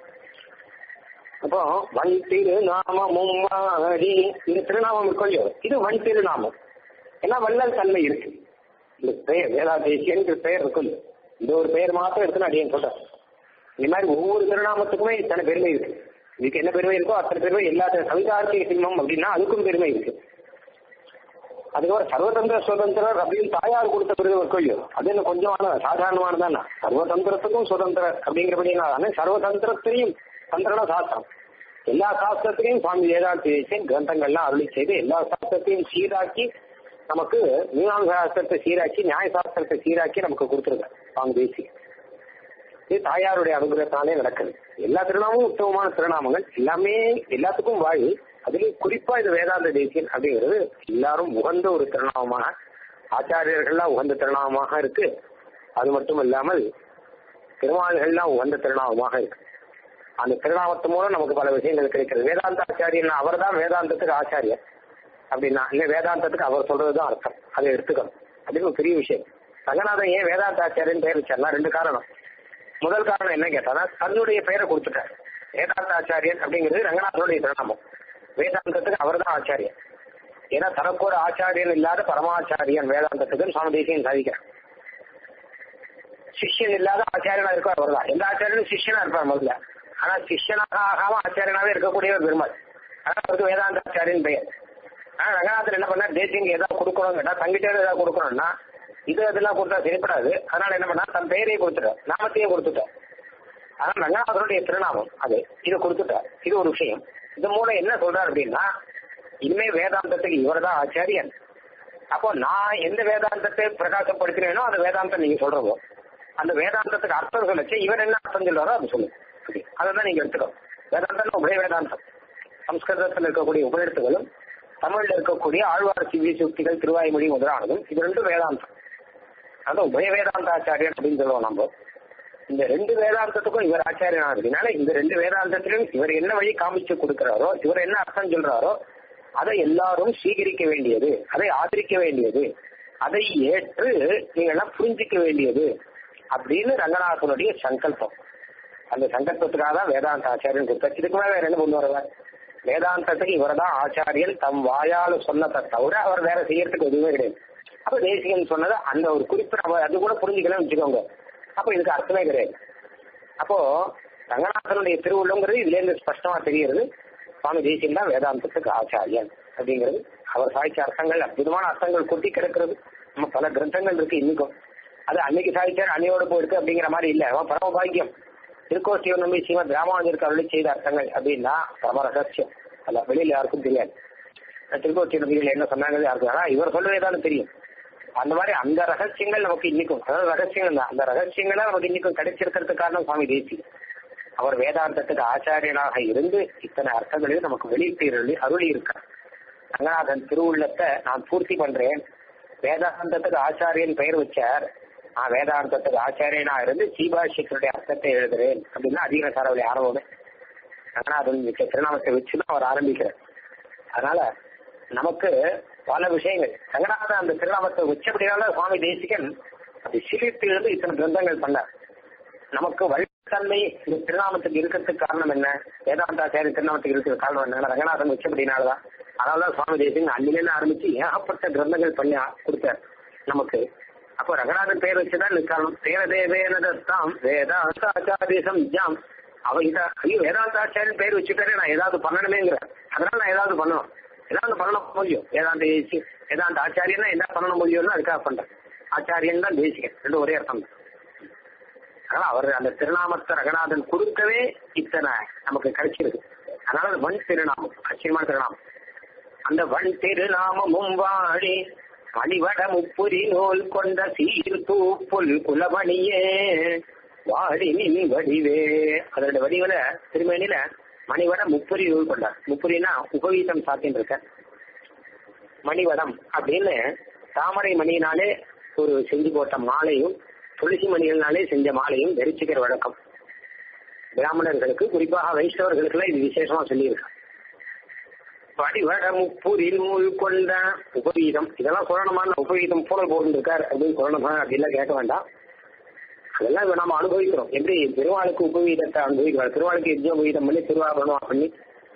அப்போ வன் திருநாமமும் மாறி இந்த திருநாமம் இருக்கோ இது வன் திருநாமம் ஏன்னா வள்ளல் தன்மை இருக்கு இந்த பெயர் வேதா தேசியன் பெயர் இருக்கும் இந்த ஒரு பெயர் மாத்திரம் எடுத்துன்னு அடியேன் சொல்றேன் இந்த மாதிரி ஒவ்வொரு திருநாமத்துக்குமே இத்தனை பெருமை இருக்கு இதுக்கு என்ன பெருமை இருக்கோ அத்தனை பெருமை எல்லா சவிதார்த்திக சிம்மம் அப்படின்னா அதுக்கும் பெருமை இருக்கு அதுக்கப்புறம் சர்வதந்திர சுதந்திரர் அப்படின்னு தாயார் கொடுத்த பெருமை இருக்கோ இல்லையோ அது என்ன கொஞ்சமான சாதாரணமானதானா சர்வதந்திரத்துக்கும் சுதந்திரர் அப்படிங்கிறபடினா சர்வதந்திரத்திலையும் தந்திரனா சாஸ்திரம் எல்லா சாஸ்திரத்திலையும் சுவாமி வேதாந்தி தேசியன் கிரந்தங்கள்லாம் அருளி செய்து எல்லா சாஸ்திரத்தையும் சீராக்கி நமக்கு மீனாங்க சாஸ்திரத்தை சீராக்கி நியாய சாஸ்திரத்தை சீராக்கி நமக்கு கொடுத்துருக்காரு சுவாமி தேசியன் இது தாயாருடைய அனுகிரகத்தாலே நடக்குது எல்லா திருநாமமும் உத்தமமான திருநாமங்கள் எல்லாமே எல்லாத்துக்கும் வாழி அதுலயும் குறிப்பா இது வேதாந்த தேசியன் அப்படிங்கிறது எல்லாரும் உகந்த ஒரு திருநாமமாக ஆச்சாரியர்கள்லாம் உகந்த திருநாமமாக இருக்கு அது மட்டும் இல்லாமல் திருமால்கள்லாம் உகந்த திருநாமமாக இருக்கு அந்த திருநாமத்து மூலம் நமக்கு பல விஷயங்கள் கிடைக்கிறது வேதாந்த ஆச்சாரியன் அவர் தான் வேதாந்தத்துக்கு ஆச்சாரியர் அப்படின்னா இல்ல வேதாந்தத்துக்கு அவர் சொல்றதுதான் அர்த்தம் அதை எடுத்துக்கணும் அப்படின்னு ஒரு பெரிய விஷயம் ரங்கநாதன் ஏன் வேதாந்த ஆச்சாரியன் பெயர் வச்சார்னா ரெண்டு காரணம் முதல் காரணம் என்ன கேட்டானா தன்னுடைய பெயரை கொடுத்துட்டார் வேதாந்த ஆச்சாரியன் அப்படிங்கிறது ரங்கநாதனுடைய திருநாமம் வேதாந்தத்துக்கு அவர் தான் ஆச்சாரியன் ஏன்னா தனக்கு ஒரு ஆச்சாரியன் இல்லாத பரமாச்சாரியன் வேதாந்தத்துக்கு சுவாமி தேசியன் சாதிக்கிறார் சிஷ்யன் இல்லாத ஆச்சாரியனா இருக்கார் அவர் தான் எந்த ஆச்சாரியனும் சிஷ்யனா இருப்பார் முதல்ல ஆனா சிஷ்யனாக ஆகாம ஆச்சாரியனாவே இருக்கக்கூடியவர் பெருமாள் ஆனா அவருக்கு வேதாந்த ஆச்சாரியன் பெயர் ஆனா ரங்கநாதன் என்ன பண்ணா தேசியங்க ஏதாவது கொடுக்கணும் கேட்டா தங்கிட்டே ஏதாவது கொடுக்கணும்னா இது அதெல்லாம் கொடுத்தா சரிப்படாது அதனால என்ன பண்ணா தன் பெயரையே கொடுத்துட்டார் நாமத்தையே கொடுத்துட்டார் ஆனா ரங்கநாதனுடைய திருநாமம் அது இது கொடுத்துட்டார் இது ஒரு விஷயம் இது மூலம் என்ன சொல்றாரு அப்படின்னா இனிமே வேதாந்தத்துக்கு இவர் தான் ஆச்சாரியன் அப்போ நான் எந்த வேதாந்தத்தை பிரகாசப்படுத்தினேனோ அந்த வேதாந்தம் நீங்க சொல்றதோ அந்த வேதாந்தத்துக்கு அர்த்தம் சொல்லச்சு இவர் என்ன அர்த்தம் சொல்றாரோ அது சொல்லுங்க அதை தான் நீங்க எடுத்துக்கணும் வேதாந்தம் உபய வேதாந்தம் சம்ஸ்கிருதத்தில் இருக்கக்கூடிய உபநிடத்துகளும் தமிழ்ல இருக்கக்கூடிய ஆழ்வார் சிவி சுக்திகள் திருவாய்மொழி முதலானதும் இது ரெண்டும் வேதாந்தம் அதான் உபய வேதாந்த ஆச்சாரியன் அப்படின்னு சொல்லுவோம் நம்ம இந்த ரெண்டு வேதாந்தத்துக்கும் இவர் ஆச்சாரியனா இருக்கிறதுனால இந்த ரெண்டு வேதாந்தத்திலும் இவர் என்ன வழி காமிச்சு கொடுக்கிறாரோ இவர் என்ன அர்த்தம் சொல்றாரோ அதை எல்லாரும் சீகரிக்க வேண்டியது அதை ஆதரிக்க வேண்டியது அதை ஏற்று நீங்க எல்லாம் புரிஞ்சிக்க வேண்டியது அப்படின்னு ரங்கநாதனுடைய சங்கல்பம் அந்த சங்கல்பத்துக்காக தான் வேதாந்த ஆச்சாரியன் கொடுத்தார் இதுக்கு மேல வேற என்ன கொண்டு வருவார் வேதாந்தத்துக்கு இவர் தான் ஆச்சாரியன் தம் வாயால சொன்னதை தவிர அவர் வேற செய்யறதுக்கு எதுவுமே கிடையாது அப்ப தேசிகன் சொன்னது அந்த ஒரு குறிப்பிட்ட அவ- அது கூட புரிஞ்சுக்கலாம் வச்சுக்கோங்க அப்ப இதுக்கு அர்த்தமே கிடையாது அப்போ ரங்கநாதனுடைய திருவுள்ளங்கிறது இதுல இருந்து ஸ்பஷ்டமா தெரிகிறது சுவாமி தேசியன் தான் வேதாந்தத்துக்கு ஆச்சாரியன் அப்படிங்கிறது அவர் சாய்ச்ச அர்த்தங்கள் அற்புதமான அர்த்தங்கள் கொட்டி கிடக்கிறது நம்ம பல கிரந்தங்கள் இருக்கு இன்னைக்கும் அது அன்னைக்கு சாய்ச்சார் அன்னையோட போயிருக்கு அப்படிங்கிற மாதிரி இல்ல அவன் பரம பாக்கியம் திருக்கோஷ்டியை நம்பி ஸ்ரீமத் ராமானுஜருக்கு அருளி செய்த அர்த்தங்கள் அப்படின்னா பரம ரகசியம் அல்ல வெளியில யாருக்கும் தெரியாது திருக்கோஷ்டி நம்பிகள் என்ன சொன்னாங்க யாருக்கும் ஆனா இவர் சொல்லவே தானே தெரியும் அந்த மாதிரி அந்த ரகசியங்கள் நமக்கு இன்னைக்கும் அதாவது ரகசியங்கள் தான் அந்த ரகசியங்களா நமக்கு இன்னைக்கும் கிடைச்சிருக்கிறதுக்கு காரணம் சுவாமி தேசி அவர் வேதாந்தத்துக்கு ஆச்சாரியனாக இருந்து இத்தனை அர்த்தங்களையும் நமக்கு வெளியிட்டு அருளி- அருளி இருக்கார் ரங்கநாதன் திருவுள்ளத்தை நான் பூர்த்தி பண்றேன் வேதாந்தத்துக்கு ஆச்சாரியன் பெயர் வச்சார் நான் வேதாந்தத்துக்கு ஆச்சாரியனா இருந்து சீபாஷியத்தினுடைய அர்த்தத்தை எழுதுறேன் அப்படின்னா அதிக சாரவழி ஆரம்பமே ரங்கநாதன் மிக்க திருநாமத்தை வச்சுதான் அவர் ஆரம்பிக்கிறார் அதனால நமக்கு பல விஷயங்கள் ரங்கநாதன் அந்த திருநாமத்தை வச்சபடியால சுவாமி தேசிகன் அது சிலிர்த்து எழுந்து இத்தனை கிரந்தங்கள் பண்ணார் நமக்கு வழித்தன்மை இந்த திருநாமத்துக்கு இருக்கிறதுக்கு காரணம் என்ன வேதாந்தாச்சாரிய திருநாமத்துக்கு இருக்கிற காரணம் என்ன ரங்கநாதன் வச்சபடினாலதான் அதனாலதான் சுவாமி தேசிகன் அன்னிலேருந்து ஆரம்பிச்சு ஏகப்பட்ட கிரந்தங்கள் பண்ணி கொடுத்தார் நமக்கு அப்போ ரங்கநாதன் பெயர் வச்சுதான் நிற்கணும் பேர தேவேனதாம் வேதாந்தாச்சாரியசம் ஜாம் அவகிட்ட ஐயோ வேதாந்தாச்சாரியன் பேர் வச்சுட்டாரு நான் ஏதாவது பண்ணணுமேங்கிற அதனால நான் ஏதாவது பண்ணணும் ஏதாவது பண்ணணும் முடியும் வேதாந்த தேசி வேதாந்த ஆச்சாரியன்னா என்ன பண்ணணும் முடியும்னு அதுக்காக பண்றேன் ஆச்சாரியன் தான் தேசிகன் ரெண்டு ஒரே அர்த்தம் தான் அதனால அவர் அந்த திருநாமத்தை ரங்கநாதன் கொடுக்கவே இத்தனை நமக்கு கிடைச்சிருக்கு அதனால அது வன் திருநாமம் ஆச்சரியமான திருநாமம் அந்த வன் திருநாமமும் வாழி மணிவட முப்புரி நூல் கொண்ட சீர் தூப்புல் குலமணியே வாடி நின் வடிவே அதனுடைய வடிவில திருமேனில மணிவட முப்புரி நூல் கொண்டார் முப்புரினா உபவீதம் சாத்தின்னு இருக்க மணிவடம் அப்படின்னு தாமரை மணியினாலே ஒரு செஞ்சு போட்ட மாலையும் துளசி மணிகள்னாலே செஞ்ச மாலையும் தரிசிக்கிற வழக்கம் பிராமணர்களுக்கு குறிப்பாக வைஷ்ணவர்களுக்கு இது விசேஷமா சொல்லியிருக்காங்க வடிவட முப்புரி நூல் கொண்ட உபவீதம் இதெல்லாம் சொல்லணுமான உபவீதம் பூனல் போட்டுருக்கார் அப்படின்னு சொல்லணுமா அப்படிலாம் கேட்க வேண்டாம் அதெல்லாம் இப்ப நம்ம அனுபவிக்கிறோம் எப்படி திருவாளுக்கு உபவீதத்தை அனுபவிக்கிறோம் திருவாளுக்கு யஜ்ஜ உபவீதம் பண்ணி திருவாபரணம் பண்ணி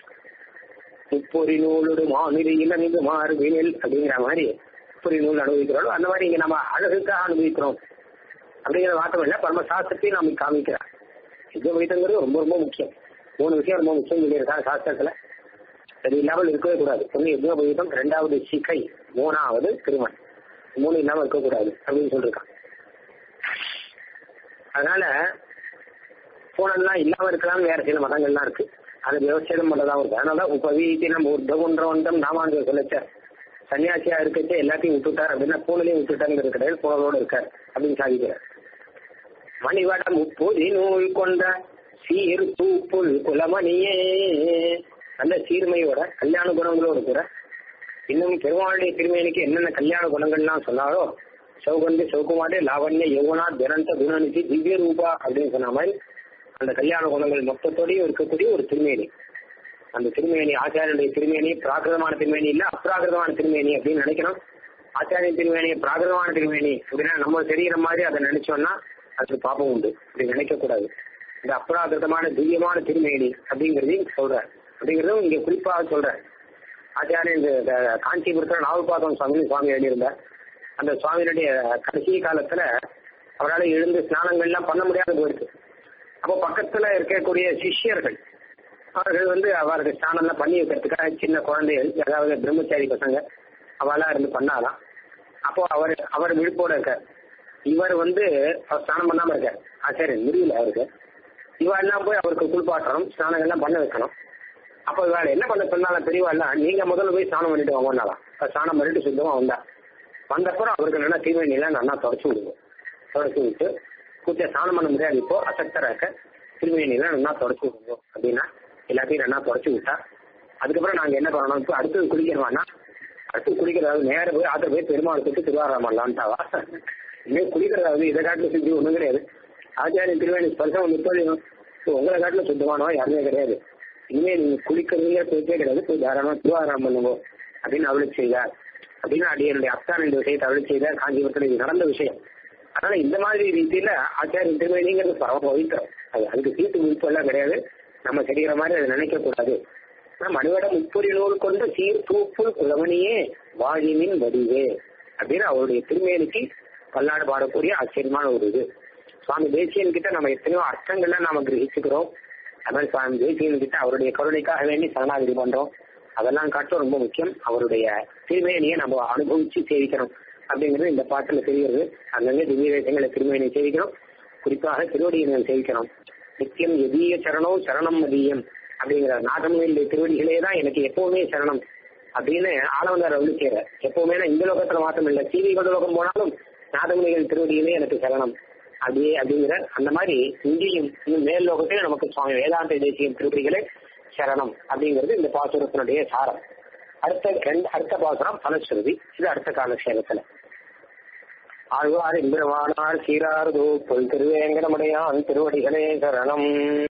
முப்பொறி நூலோடு மாநில இளநிது மாறுவினில் அப்படிங்கிற மாதிரி முப்பொறி நூல் அனுபவிக்கிறோம் அந்த மாதிரி இங்க நம்ம அழகுக்காக அனுபவிக்கிறோம் அப்படிங்கிற வார்த்தை இல்ல பரம சாஸ்திரத்தையும் நாம காமிக்கிறார் யஜ்ஜ உபவீதங்கிறது ரொம்ப ரொம்ப முக்கியம் மூணு விஷயம் ரொம்ப முக்கியம் சொல்லியிருக்காங்க சாஸ்திரத்துல அது இல்லாமல் இருக்கவே கூடாது ஒன்று யஜ்னோபவீதம் ரெண்டாவது சிகை மூணாவது திருமண் மூணு இல்லாமல் இருக்கக்கூடாது அப்படின்னு சொல்லிருக்கான் அதனால பூனெல்லாம் இல்லாம இருக்கலாம் வேற சில மதங்கள்லாம் இருக்கு அது விவசாயம் பண்ணதான் இருக்கு அதனால உபவீதினம் உர்தகுன்றவந்தம் நாமாண்டு சொல்லச்ச சன்னியாசியா இருக்கச்சே எல்லாத்தையும் விட்டுட்டார் அப்படின்னா பூனலையும் விட்டுட்டாருங்கிறது கிடையாது பூனலோடு இருக்கார் அப்படின்னு சாதிக்கிறார் மணிவடம் உப்புதி நூல் கொண்ட சீர் தூப்புல் குலமணியே நல்ல சீர்மையோட கல்யாண குணங்களோட கூட இன்னும் பெருமாளுடைய திருமேனிக்கு என்னென்ன கல்யாண குணங்கள்லாம் சொன்னாரோ சௌகந்தி சௌகுமாரி லாவண்ய யௌவனா தினந்த குணநிதி திவ்ய ரூபா அப்படின்னு சொன்ன மாதிரி அந்த கல்யாண குணங்கள் மொத்தத்தோடயும் இருக்கக்கூடிய ஒரு திருமேனி அந்த திருமேனி ஆச்சாரியனுடைய திருமேனி பிராகிருதமான திருமேனி இல்ல அப்ராகிருதமான திருமேனி அப்படின்னு நினைக்கணும் ஆச்சாரிய திருமேனி பிராகிருதமான திருமேனி அப்படின்னா நம்ம தெரிகிற மாதிரி அதை நினைச்சோம்னா அது பாப்பம் உண்டு அப்படி நினைக்க கூடாது இந்த அப்ராகிருதமான திவ்யமான திருமேனி அப்படிங்கறதையும் சொல்றார் அப்படிங்கறதும் இங்க குறிப்பாக சொல்றார் ஆச்சாரியன் இந்த இந்த காஞ்சிபுரத்துல நாவல்பாக்கம் சுவாமி சுவாமி எழுதியிருந்தார் அந்த சுவாமியினுடைய கடைசி காலத்துல அவரால் எழுந்து ஸ்நானங்கள்லாம் பண்ண முடியாத போயிருக்கு அப்போ பக்கத்துல இருக்கக்கூடிய சிஷ்யர்கள் அவர்கள் வந்து அவருக்கு ஸ்நானம்லாம் பண்ணி வைக்கிறதுக்காக சின்ன குழந்தைகள் அதாவது பிரம்மச்சாரி பசங்க அவெல்லாம் இருந்து பண்ணாலாம் அப்போ அவர் அவர் விழுப்போட இருக்கார் இவர் வந்து அவர் ஸ்நானம் பண்ணாம இருக்கார் ஆச்சாரியன் முடியல அவருக்கு இவ எல்லாம் போய் அவருக்கு குளிப்பாட்டணும் ஸ்நானங்கள்லாம் பண்ண வைக்கணும் அப்போ இவாள் என்ன பண்ண சொன்னாலும் பெரியவாள்லாம் நீங்க முதல்ல போய் ஸ்நானம் பண்ணிட்டு வாங்கனாலாம் ஸ்நானம் பண்ணிட்டு சுத்தமா வந்தா வந்தப்புறம் அவருக்கு நல்லா தீவெண்ணிலாம் நல்லா தொடச்சு விடுவோம் தொடச்சு விட்டு கூச்ச ஸ்நானம் பண்ண முடியாது இப்போ அசக்தராக்க திருமேனிலாம் நல்லா தொடச்சு விடுவோம் அப்படின்னா எல்லாத்தையும் நல்லா தொடச்சு விட்டா அதுக்கப்புறம் நாங்க என்ன பண்ணணும் இப்போ அடுத்தது குளிக்கணுமானா அடுத்து குளிக்கிறது நேர போய் ஆத்திர போய் பெருமாள் தொட்டு திருவாரூரம் பண்ணலான்ட்டாவா இன்னும் குளிக்கிறதாவது இதை காட்டில செஞ்சு ஒண்ணும் கிடையாது ஆச்சாரிய திருவேணி ஸ்பர்சம் முப்பது உங்களை காட்டில சுத்தமானவா யாருமே கிடையாது இனிமே நீங்க குளிக்கிறதுல போயிட்டே கிடையாது போய் தாராளமா திருவாராம் பண்ணுங்க அப்படின்னு அவளுக்கு செய்தார் அப்படின்னு அடியனுடைய அத்தான் இந்த விஷயத்தை அவளுக்கு செய்தார் காஞ்சிபுரத்தில் இது நடந்த விஷயம் அதனால இந்த மாதிரி ரீதியில ஆச்சாரிய திருவேணிங்கிறது பரவ பவித்திரம் அது அதுக்கு தீட்டு முடிப்பு எல்லாம் கிடையாது நம்ம தெரிகிற மாதிரி அதை நினைக்க கூடாது மனுவிட முப்பொறி நூல் கொண்டு சீர் தூப்புள் குலமணியே வாழினின் வடிவே அப்படின்னு அவருடைய திருமேனிக்கு பல்லாடு பாடக்கூடிய ஆச்சரியமான ஒரு இது சுவாமி தேசியன் கிட்ட நம்ம எத்தனையோ அர்த்தங்கள்லாம் நாம கிரகிச்சுக்கிறோம் அது மாதிரி சுவாமி தேசியன் கிட்ட அவருடைய கருணைக்காக வேண்டி சரணாகதி பண்றோம் அதெல்லாம் காட்டும் ரொம்ப முக்கியம் அவருடைய திருமேனியை நம்ம அனுபவிச்சு சேவிக்கணும் அப்படிங்கிறது இந்த பாட்டுல தெரிகிறது அங்கங்க திவ்ய தேசங்களை திருமேனியை சேவிக்கணும் குறிப்பாக திருவடியை சேவிக்கணும் நித்தியம் எதீய சரணோ சரணம் மதியம் அப்படிங்கிற நாகமனுடைய திருவடிகளே தான் எனக்கு எப்பவுமே சரணம் அப்படின்னு ஆளவந்தார் அருளிச்சேர எப்பவுமே நான் இந்த லோகத்துல மாத்திரம் இல்லை சீவி கொண்ட லோகம் போனாலும் நாதமுனிகள் திருவடிகளே எனக்கு சரணம் அப்படியே அப்படிங்கிற அந்த மாதிரி இங்கேயும் இன்னும் மேல் லோகத்திலே நமக்கு சுவாமி வேதாந்த தேசியம் திருவடிகளே சரணம் அப்படிங்கிறது இந்த பாசுரத்தினுடைய சாரம் அடுத்த ரெண்டு அடுத்த பாசுரம் பலஸ்ருதி இது அடுத்த காலக்ஷேபத்துல ஆழ்வார் இந்திரவானார் சீரார்தோ பொல் திருவேங்கடமுடையான் திருவடிகளே சரணம்